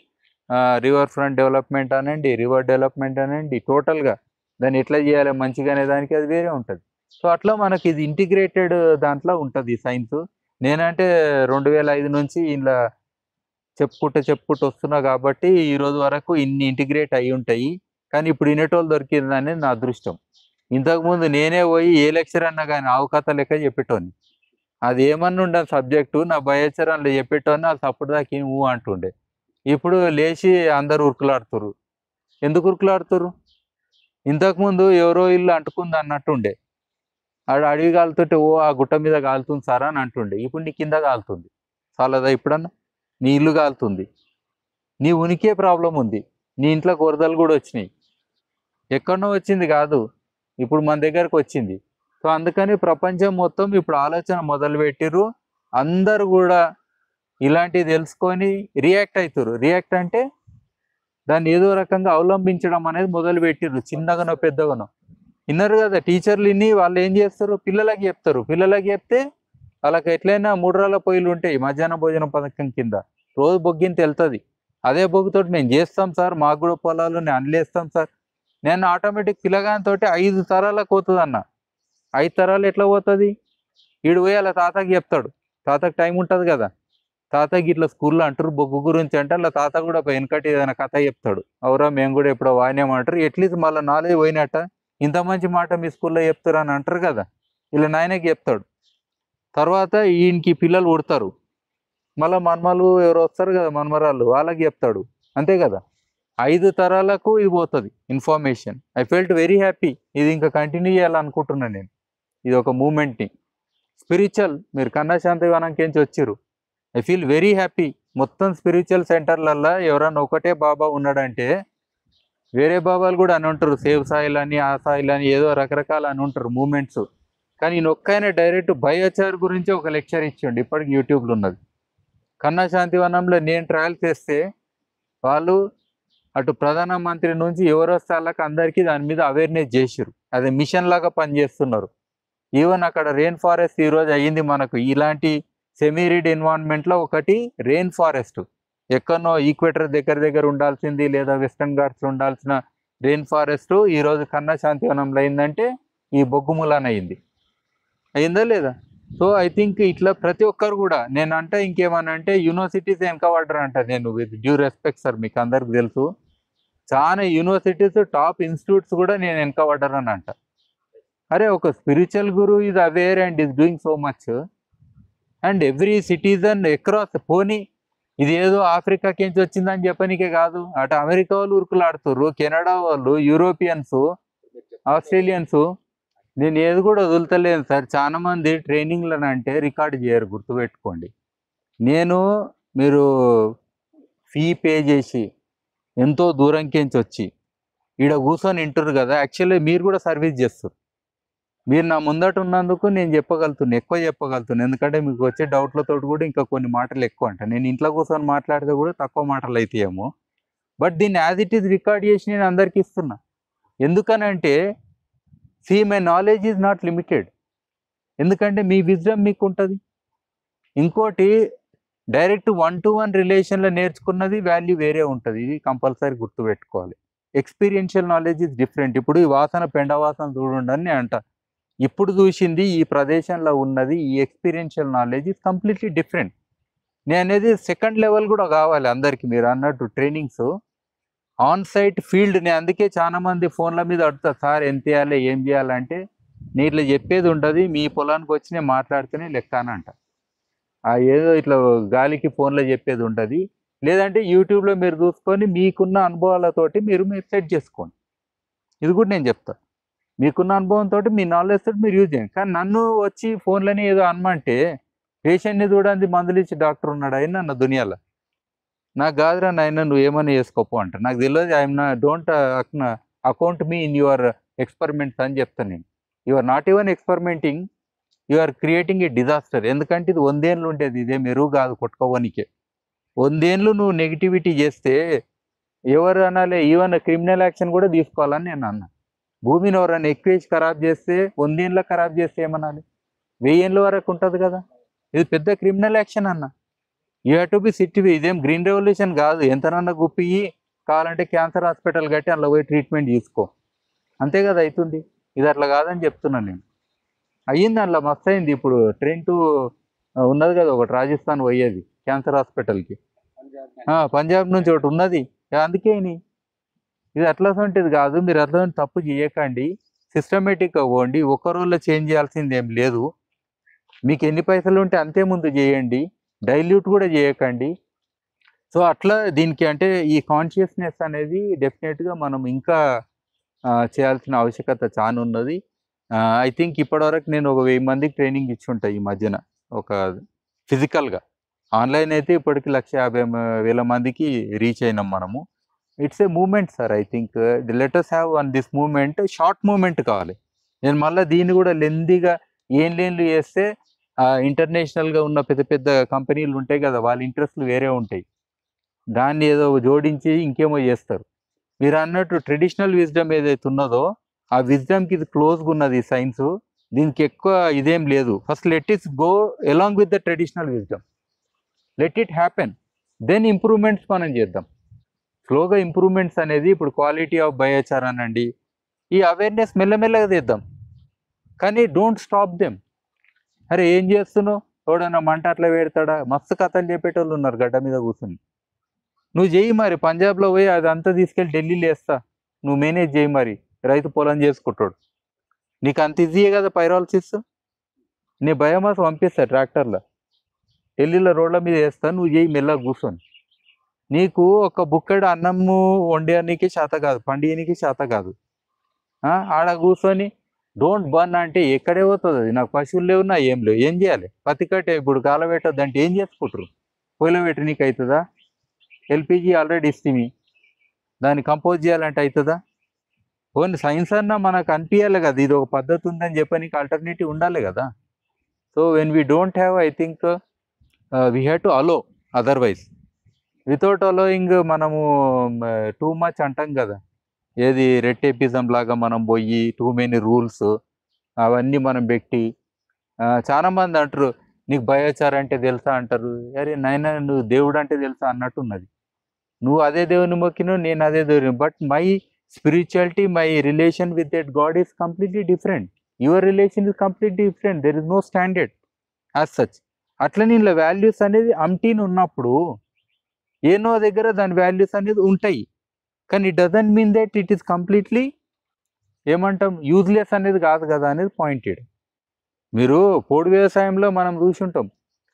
river front development అనండి రివర్ డెవలప్మెంట్ అనండి టోటల్గా దాన్ని ఎట్లా చేయాలి మంచిగా అనే దానికి అది వేరే ఉంటుంది సో అట్లా మనకి ఇది ఇంటిగ్రేటెడ్ దాంట్లో ఉంటుంది సైన్స్ నేనంటే రెండు వేల ఐదు నుంచి ఇలా చెప్పుకుంటూ చెప్పుకుంటూ వస్తున్నా కాబట్టి ఈ రోజు వరకు ఇన్ని ఇంటిగ్రేట్ అయి ఉంటాయి కానీ ఇప్పుడు వినేటోళ్ళు దొరికింది అనేది నా అదృష్టం ఇంతకుముందు నేనే పోయి ఏ లెక్చర్ అన్నా కానీ ఆవు కథ లెక్క చెప్పేటోని అది ఏమన్నా ఉండే సబ్జెక్టు నా బయోచర్ అందులో చెప్పేటోని అది అప్పుడు దాకా నువ్వు అంటుండే ఇప్పుడు లేచి అందరు ఉరుకులాడుతురు ఎందుకు ఉరుకులాడుతురు ఇంతకుముందు ఎవరో ఇల్లు అంటుకుంది అన్నట్టుండే ఆడ అడవి కాలుతుంటే ఓ ఆ గుట్ట మీద కాలుతుంది సారా అని అంటుండే ఇప్పుడు నీ కింద కాలుతుంది చాలదా ఇప్పుడన్నా నీ ఇల్లు కాలుతుంది నీ ఉనికే ప్రాబ్లం ఉంది నీ ఇంట్లో కొరదలు కూడా వచ్చినాయి ఎక్కడనో వచ్చింది కాదు ఇప్పుడు మన దగ్గరకు వచ్చింది సో అందుకని ప్రపంచం మొత్తం ఇప్పుడు ఆలోచన మొదలు పెట్టిర్రు అందరు కూడా ఇలాంటివి తెలుసుకొని రియాక్ట్ అవుతారు రియాక్ట్ అంటే దాన్ని ఏదో రకంగా అవలంబించడం అనేది మొదలు పెట్టిర్రు చిన్నగానో పెద్దగానో విన్నారు కదా టీచర్లు ఇన్ని వాళ్ళు ఏం చేస్తారు పిల్లలకి చెప్తారు పిల్లలకి చెప్తే వాళ్ళకి ఎట్లయినా మూడు రాళ్ళ పొయ్యిలు ఉంటాయి మధ్యాహ్న భోజన పథకం కింద రోజు బొగ్గింత వెళ్తుంది అదే బొగ్గుతోటి మేము చేస్తాం సార్ మాకు కూడా పొలాలు నేను అనలేస్తాం సార్ నేను ఆటోమేటిక్ పిల్లగానితో ఐదు తరాలకు పోతుంది అన్న ఐదు తరాలు ఎట్లా పోతుంది ఈడు పోయి అలా తాతకి చెప్తాడు తాతకి టైం ఉంటుంది కదా తాతకి ఇట్లా స్కూల్లో అంటారు బొగ్గు గురించి అంటే అలా తాత కూడా వెనకటి ఏదైనా కథ చెప్తాడు అవురా మేము కూడా ఎప్పుడో వాడినామంటారు ఎట్లీస్ట్ మళ్ళీ నాలెడ్జ్ పోయినట్ట ఇంత మంచి మాట మీ స్కూల్లో చెప్తారు అని అంటారు కదా ఇలా నాయనకి చెప్తాడు తర్వాత ఈయనకి పిల్లలు పుడతారు మళ్ళీ మన్మలు ఎవరు వస్తారు కదా మన్మరాళ్ళు వాళ్ళకి చెప్తాడు అంతే కదా ఐదు తరాలకు ఇది పోతుంది information I felt very happy ఇది ఇంకా కంటిన్యూ చేయాలనుకుంటున్నాను నేను ఇది ఒక మూమెంట్ని స్పిరిచువల్ మీరు కన్నా శాంతివనంకేంచి వచ్చిర్రు ఐ ఫీల్ వెరీ హ్యాపీ మొత్తం స్పిరిచువల్ సెంటర్లల్లో ఎవరన్నా ఒకటే బాబా ఉన్నాడంటే వేరే బాబాలు కూడా అని ఉంటారు సేవ్ సాయిల్ అని ఆ సాయిల్ అని ఏదో రకరకాల అని ఉంటారు మూమెంట్స్ కానీ ఈయన ఒక్కైనా డైరెక్ట్ బయోచార్ గురించి ఒక లెక్చర్ ఇచ్చిండు ఇప్పటికి యూట్యూబ్లో ఉన్నది కన్నా శాంతివనంలో నేను ట్రయల్ చేస్తే వాళ్ళు అటు ప్రధానమంత్రి నుంచి ఎవరు వస్తే వాళ్ళకి అందరికీ దాని మీద అవేర్నెస్ చేసిరు అదే మిషన్ లాగా పనిచేస్తున్నారు ఈవెన్ అక్కడ రెయిన్ ఫారెస్ట్ ఈరోజు అయ్యింది మనకు ఇలాంటి సెమీరిడ్ ఎన్వైరన్మెంట్లో ఒకటి రెయిన్ ఫారెస్ట్ ఎక్కడనో ఈక్వేటర్ దగ్గర దగ్గర ఉండాల్సింది లేదా వెస్టర్న్ ఘాట్స్లో ఉండాల్సిన రెయిన్ ఫారెస్ట్ ఈరోజు కన్నా శాంతివనంలో అయిందంటే ఈ బొగ్గు మూలాన అయింది అయిందా లేదా సో ఐ థింక్ ఇట్లా ప్రతి ఒక్కరు కూడా నేను అంటే ఇంకేమన్నా అంటే యూనివర్సిటీస్ వెనకబడ్డారు అంట నేను విత్ డ్యూ రెస్పెక్ట్ సార్ మీకు అందరికి తెలుసు చాలా యూనివర్సిటీస్ టాప్ ఇన్స్టిట్యూట్స్ కూడా నేను వెనకబడ్డారని అంట అరే ఒక స్పిరిచువల్ గురు ఇది aware and is doing so much and every citizen across పోనీ ఇది ఏదో ఆఫ్రికాకి వచ్చిందని చెప్పనీకే కాదు అటు అమెరికా వాళ్ళు ఉరుకులాడుతుర్రు కెనడా వాళ్ళు యూరోపియన్స్ ఆస్ట్రేలియన్స్ నేను ఏది కూడా వదులుతలేను సార్ చాలా మంది ట్రైనింగ్లను అంటే రికార్డ్ చేయరు గుర్తుపెట్టుకోండి నేను మీరు ఫీ పే చేసి ఎంతో దూరంకించి వచ్చి ఈడ కూర్చొని వింటారు కదా యాక్చువల్లీ మీరు కూడా సర్వీస్ చేస్తారు మీరు నా ముందట ఉన్నందుకు నేను చెప్పగలుగుతున్నాను ఎక్కువ చెప్పగలుగుతున్నాను ఎందుకంటే మీకు వచ్చే డౌట్లతో కూడా ఇంకా కొన్ని మాటలు ఎక్కువ అంట నేను ఇంట్లో కూర్చొని మాట్లాడితే కూడా తక్కువ మాటలు అవుతాయేమో బట్ దీన్ని యాజ్ ఇట్ ఈస్ రికార్డ్ చేసి నేను అందరికి ఇస్తున్నా ఎందుకనంటే see my knowledge is not limited ఎందుకంటే మీ విజ్డమ్ మీకు ఉంటుంది ఇంకోటి డైరెక్ట్ వన్ టు వన్ రిలేషన్లో నేర్చుకున్నది వాల్యూ వేరే ఉంటుంది ఇది కంపల్సరీ గుర్తుపెట్టుకోవాలి ఎక్స్పీరియన్షియల్ నాలెడ్జ్ ఇస్ డిఫరెంట్ ఇప్పుడు ఈ వాసన పెండ వాసన చూడండి అని నేను అంట ఇప్పుడు చూసింది ఈ ప్రదేశంలో ఉన్నది ఈ experiential knowledge is completely different నేను అనేది సెకండ్ లెవెల్ కూడా కావాలి అందరికీ మీరు అన్నట్టు ట్రైనింగ్స్ ఆన్ సైట్ ఫీల్డ్ నేను అందుకే చాలా మంది ఫోన్ల మీద అడుగుతా సార్ ఎంత చేయాలి ఏం చేయాలంటే నేను ఇట్లా చెప్పేది ఉంటుంది మీ పొలానికి వచ్చి నేను మాట్లాడితేనే లెక్క అని అంట ఆ ఏదో ఇట్లా గాలికి ఫోన్లో చెప్పేది ఉంటుంది లేదంటే యూట్యూబ్లో మీరు చూసుకొని మీకున్న అనుభవాలతోటి మీరు మీరు సెట్ చేసుకోండి ఇది కూడా నేను చెప్తా మీకున్న అనుభవంతో మీ నాలెడ్జ్ తోటి మీరు యూజ్ చేయండి కానీ నన్ను వచ్చి ఫోన్లని ఏదో అనమంటే పేషెంట్ని చూడండి మందులు ఇచ్చి డాక్టర్ ఉన్నాడు అయినా నా దునియాలో నాకు కాదురా నాయన నువ్వు ఏమని చేసుకోపో అంట నాకు తెలియదు ఐఎమ్ నా don't account me in your experiments అని చెప్తాను నేను you are not even experimenting you are creating a disaster ఎందుకంటే ఇది వందేళ్ళు ఉండేది ఇదే మెరుగు కాదు కొట్టుకోవనికే వందేళ్ళు నువ్వు నెగిటివిటీ చేస్తే ఎవరు అనాలి ఈవెన్ క్రిమినల్ యాక్షన్ కూడా తీసుకోవాలని నేను అన్నా భూమిని ఎవరైనా ఎక్కువేసి ఖరాబ్ చేస్తే వందేళ్ళ ఖరాబ్ చేస్తే ఏమనాలి వెయ్యేళ్ళ వరకు ఉంటుంది కదా ఇది పెద్ద క్రిమినల్ యాక్షన్ అన్న యూ హ్యావ్ టు బి సిట్టి ఇదేం గ్రీన్ రెవల్యూషన్ కాదు ఎంతనన్నా గుప్పి కావాలంటే క్యాన్సర్ హాస్పిటల్ కట్టి అందులో పోయి ట్రీట్మెంట్ తీసుకో అంతే కదా అవుతుంది ఇది అట్లా కాదని చెప్తున్నాను నేను అయ్యింది అందులో మస్తు అయింది ఇప్పుడు ట్రైన్ టు ఉన్నది కదా ఒకటి రాజస్థాన్ పోయేది క్యాన్సర్ హాస్పిటల్కి ఆ, పంజాబ్ నుంచి ఒకటి ఉన్నది అందుకే ఇని. ఇది అట్లా ఉంటుంది కాదు మీరు అట్లా తప్పు చేయకండి సిస్టమేటిక్గా పోండి ఒక్క రోజులో చేంజ్ చేయాల్సింది ఏం లేదు మీకు ఎన్ని పైసలు ఉంటే అంతే ముందు చేయండి డైల్యూట్ కూడా చేయకండి సో అట్లా దీనికి అంటే ఈ కాన్షియస్నెస్ అనేది డెఫినెట్గా మనం ఇంకా ఆ, చేయాల్సిన ఆవశ్యకత చాలా ఉన్నది ఐ థింక్ ఇప్పటివరకు నేను ఒక వెయ్యి మందికి ట్రైనింగ్ ఇచ్చి ఉంటాయి ఈ మధ్యన ఒక ఫిజికల్గా ఆన్లైన్ అయితే ఇప్పటికి లక్ష యాభై మ- వేల మందికి రీచ్ అయినాం మనము it's a moment sir I think letters have on this moment short moment కావాలి నేను మళ్ళీ దీన్ని కూడా లెందీగా ఏం లేన్లు చేస్తే ఇంటర్నేషనల్గా ఉన్న పెద్ద పెద్ద కంపెనీలు ఉంటాయి కదా వాళ్ళ ఇంట్రెస్ట్లు వేరే ఉంటాయి దాన్ని ఏదో జోడించి ఇంకేమో చేస్తారు మీరు అన్నట్టు ట్రెడిషనల్ విజ్డమ్ ఏదైతే ఉన్నదో ఆ విజ్డమ్కి ఇది క్లోజ్గా ఉన్నది సైన్స్ దీనికి ఎక్కువ ఇదేం లేదు first let it's go along with the traditional wisdom let it happen then improvements మనం చేద్దాం స్లోగా ఇంప్రూవ్మెంట్స్ అనేది ఇప్పుడు క్వాలిటీ ఆఫ్ బయోచార్ అనండి ఈ అవేర్నెస్ మెల్లమెల్లగా తెద్దాం కానీ డోంట్ స్టాప్ దెమ్ అరే ఏం చేస్తున్నావు ఎవడన్నా మంట అట్లా పెడతాడా మస్తు కథలు చెప్పేటోళ్ళు ఉన్నారు గడ్డ మీద కూర్చుని నువ్వు చేయి మరి పంజాబ్లో పోయి అదంతా తీసుకెళ్ళి ఢిల్లీలో వేస్తా నువ్వు మేనేజ్ చేయి మరి రైతు పొలం చేసుకుంటాడు నీకు అంత ఈజీయే కదా పైరాలసిస్ నీ బయోమాస్ పంపిస్తా ట్రాక్టర్లో ఢిల్లీలో రోడ్ల మీద వేస్తా నువ్వు చేయి మెల్లగా కూర్చొని నీకు ఒక బుక్కడు అన్నము వండేయడానికి చేత కాదు పండియనికి చేత కాదు ఆ, ఆడ కూర్చొని డోంట్ బర్న్ అంటే ఎక్కడే పోతుంది అది నాకు పశువులు లేవు నా ఏం లేవు ఏం చేయాలి పత్తి కట్టే ఇప్పుడు కాలబెట్టద్దు అంటే ఏం చేసుకుంటారు పొయ్యిలో పెట్టి నీకు అవుతుందా ఎల్పిజి ఆల్రెడీ ఇస్తుంది దాన్ని కంపోజ్ చేయాలంటే అవుతుందా ఓన్లీ సైన్స్ అన్నా మనకు అనిపించాలి కదా ఇది ఒక పద్ధతి ఉందని చెప్పి నీకు ఆల్టర్నేటివ్ ఉండాలి కదా so when we don't have I think we have to allow otherwise without allowing మనము టూ మచ్ అంటాం కదా ఏది రెట్టేపిజం లాగా మనం పోయి టూ మెనీ రూల్స్ అవన్నీ మనం పెట్టి ఆ, చాలా మంది అంటారు నీకు బయోచార్ అంటే తెలుసా అంటారు అరే నాయన నువ్వు దేవుడు అంటే తెలుసా అన్నట్టు ఉన్నది నువ్వు అదే దేవుని మొక్కిను నేను అదే దేవుని but my spirituality my relation with that god is completely different your relation is completely different there is no standard as such అట్లనే ఇలా వాల్యూస్ అనేది అంటీన్ ఉన్నప్పుడు ఏనో దగ్గర దాని వాల్యూస్ అనేది ఉంటాయి కానీ it doesn't mean that it is completely ఏమంటాం యూజ్లెస్ అనేది కాదు కదా అనేది పాయింటెడ్ మీరు పోడు వ్యవసాయంలో మనం చూసి ఉంటాం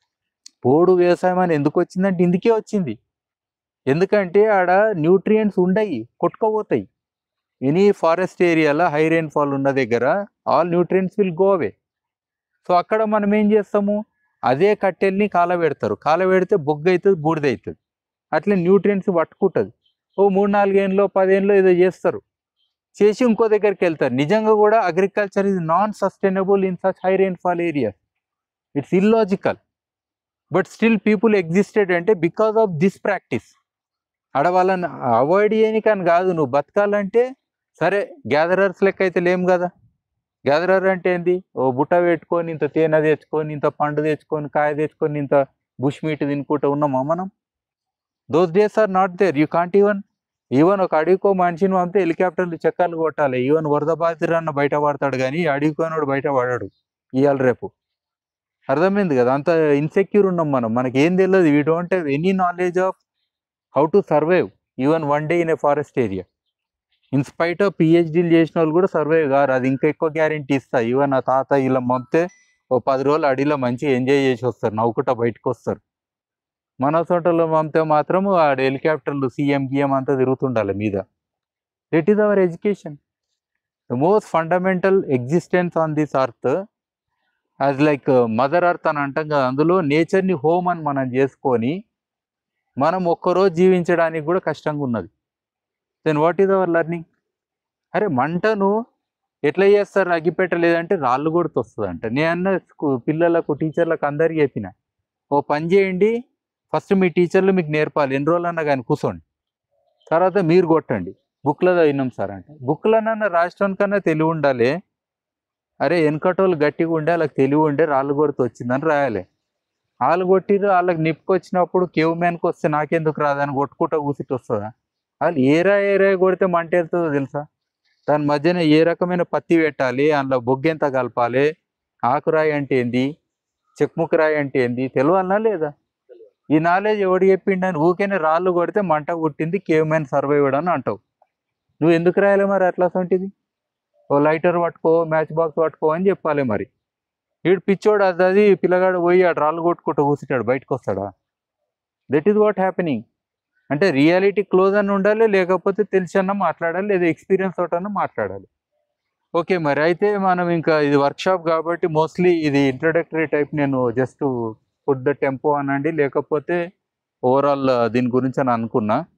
పోడు వ్యవసాయం అని ఎందుకు వచ్చిందంటే ఇందుకే వచ్చింది ఎందుకంటే ఆడ న్యూట్రియంట్స్ ఉండయి కొట్టుకోపోతాయి ఎనీ ఫారెస్ట్ ఏరియాలో హై రెయిన్ఫాల్ ఉన్న దగ్గర all nutrients will go away so అక్కడ మనం ఏం చేస్తాము అదే కట్టెల్ని కాలబెడతారు కాలబెడితే బొగ్గు అవుతుంది బూడిద అవుతుంది అట్లే న్యూట్రియంట్స్ పట్టుకుంటుంది ఓ మూడు నాలుగేళ్ళలో పదేళ్ళలో ఏదో చేస్తారు చేసి ఇంకో దగ్గరికి వెళ్తారు నిజంగా కూడా agriculture is non sustainable in such high rainfall areas it's illogical but still people existed అంటే బికాస్ ఆఫ్ దిస్ ప్రాక్టీస్ ఆడ వాళ్ళని అవాయిడ్ చేయనికని కాదు నువ్వు బతకాలంటే సరే గ్యాదరర్స్ లెక్క అయితే లేం కదా గ్యాదరర్ అంటే ఏంది ఓ బుట్ట పెట్టుకొని ఇంత తేనె తెచ్చుకొని ఇంత పండు తెచ్చుకొని కాయ తెచ్చుకొని ఇంత బుష్ మీట్ తినుకుంటూ ఉన్నామా మనం those days are not there you can't even even ఒక అడవికో మనిషిని పంపితే హెలికాప్టర్లు చక్కర్లు కొట్టాలి ఈవెన్ వరద బాధితురన్న బయట పడతాడు కానీ అడవికోనోడు బయట పడాడు ఇవాళ రేపు అర్థమైంది కదా అంత ఇన్సెక్యూర్ ఉన్నాం మనం మనకి ఏం తెలియదు we don't have any knowledge of how to survive even one day in a forest area in spite of పిహెచ్డీలు చేసిన వాళ్ళు కూడా సర్వైవ్ కారు అది ఇంకా ఎక్కువ గ్యారంటీ ఇస్తా ఈవెన్ నా తాత ఇలా పంపితే ఓ పది రోజులు అడవిలో మంచిగా ఎంజాయ్ చేసి వస్తారు నవ్వుకుంటా బయటకు వస్తారు మన సొంటలో పంపితే మాత్రం ఆడ హెలికాప్టర్లు సీఎం గిఎం అంతా తిరుగుతుండాలి మీద that is our education the most fundamental existence on this earth as like mother earth అని అంటాం కదా అందులో నేచర్ని హోమ్ అని మనం చేసుకొని మనం ఒక్కరోజు జీవించడానికి కూడా కష్టంగా ఉన్నది then what is our learning అరే మంటను ఎట్లా చేస్తారు అగ్గిపెట్టలేదంటే రాళ్ళు కొడుతూ వస్తుంది అంట నేను అన్న స్కూ- పిల్లలకు టీచర్లకు అందరికీ చెప్పిన ఓ పని చేయండి ఫస్ట్ మీ టీచర్లు మీకు నేర్పాలి ఎన్ని రోజులు అన్నా కానీ కూర్చోండి తర్వాత మీరు కొట్టండి బుక్లో చదివినాం సార్ అంటే బుక్లనన్నా రాష్ట్రం కన్నా తెలివి ఉండాలి అరే వెనకటోళ్ళు గట్టిగా ఉండే వాళ్ళకి తెలివి ఉండే రాళ్ళు కొడుతూ వచ్చిందని రాయాలి వాళ్ళు కొట్టిరు వాళ్ళకి నిప్పుకొచ్చినప్పుడు కేవ్ మ్యాన్కి వస్తే నాకెందుకు రాదని కొట్టుకుంటా కూసిట్టు వస్తుందా వాళ్ళు ఏరా ఏరా కొడితే మంట వెళ్తుందో తెలుసా దాని మధ్యన ఏ రకమైన పత్తి పెట్టాలి అందులో బొగ్గెంత కలపాలి ఆకురాయి అంటే ఏంది చెక్ముక్ రాయి అంటే ఏంది తెలియాలనా లేదా ఈ నాలెడ్జ్ ఎవడు చెప్పిండని ఊకేనే రాళ్ళు కొడితే మంట పుట్టింది కేవ్ మ్యాన్ సర్వైవ్డ్ అని అంటావు నువ్వు ఎందుకు రాయాలి మరి అట్లా సొంటిది ఓ లైటర్ పట్టుకో మ్యాచ్ బాక్స్ పట్టుకో అని చెప్పాలి మరి వీడు పిచ్చోడు అది అది పిల్లగాడు పోయి ఆడు రాళ్ళు కొట్టుకుంటూ కూర్చుంటాడు బయటకు వస్తాడా దట్ ఈస్ వాట్ హ్యాపెనింగ్ అంటే రియాలిటీ క్లోజ్ అని ఉండాలి లేకపోతే తెలిసన్నా మాట్లాడాలి లేదా ఎక్స్పీరియన్స్ తోటన్నా మాట్లాడాలి ఓకే మరి అయితే మనం ఇంకా ఇది వర్క్షాప్ కాబట్టి మోస్ట్లీ ఇది ఇంట్రడక్టరీ టైప్ నేను జస్ట్ ఫుడ్ ద టెంపో అనండి లేకపోతే ఓవరాల్ దీని గురించి అని అనుకున్నా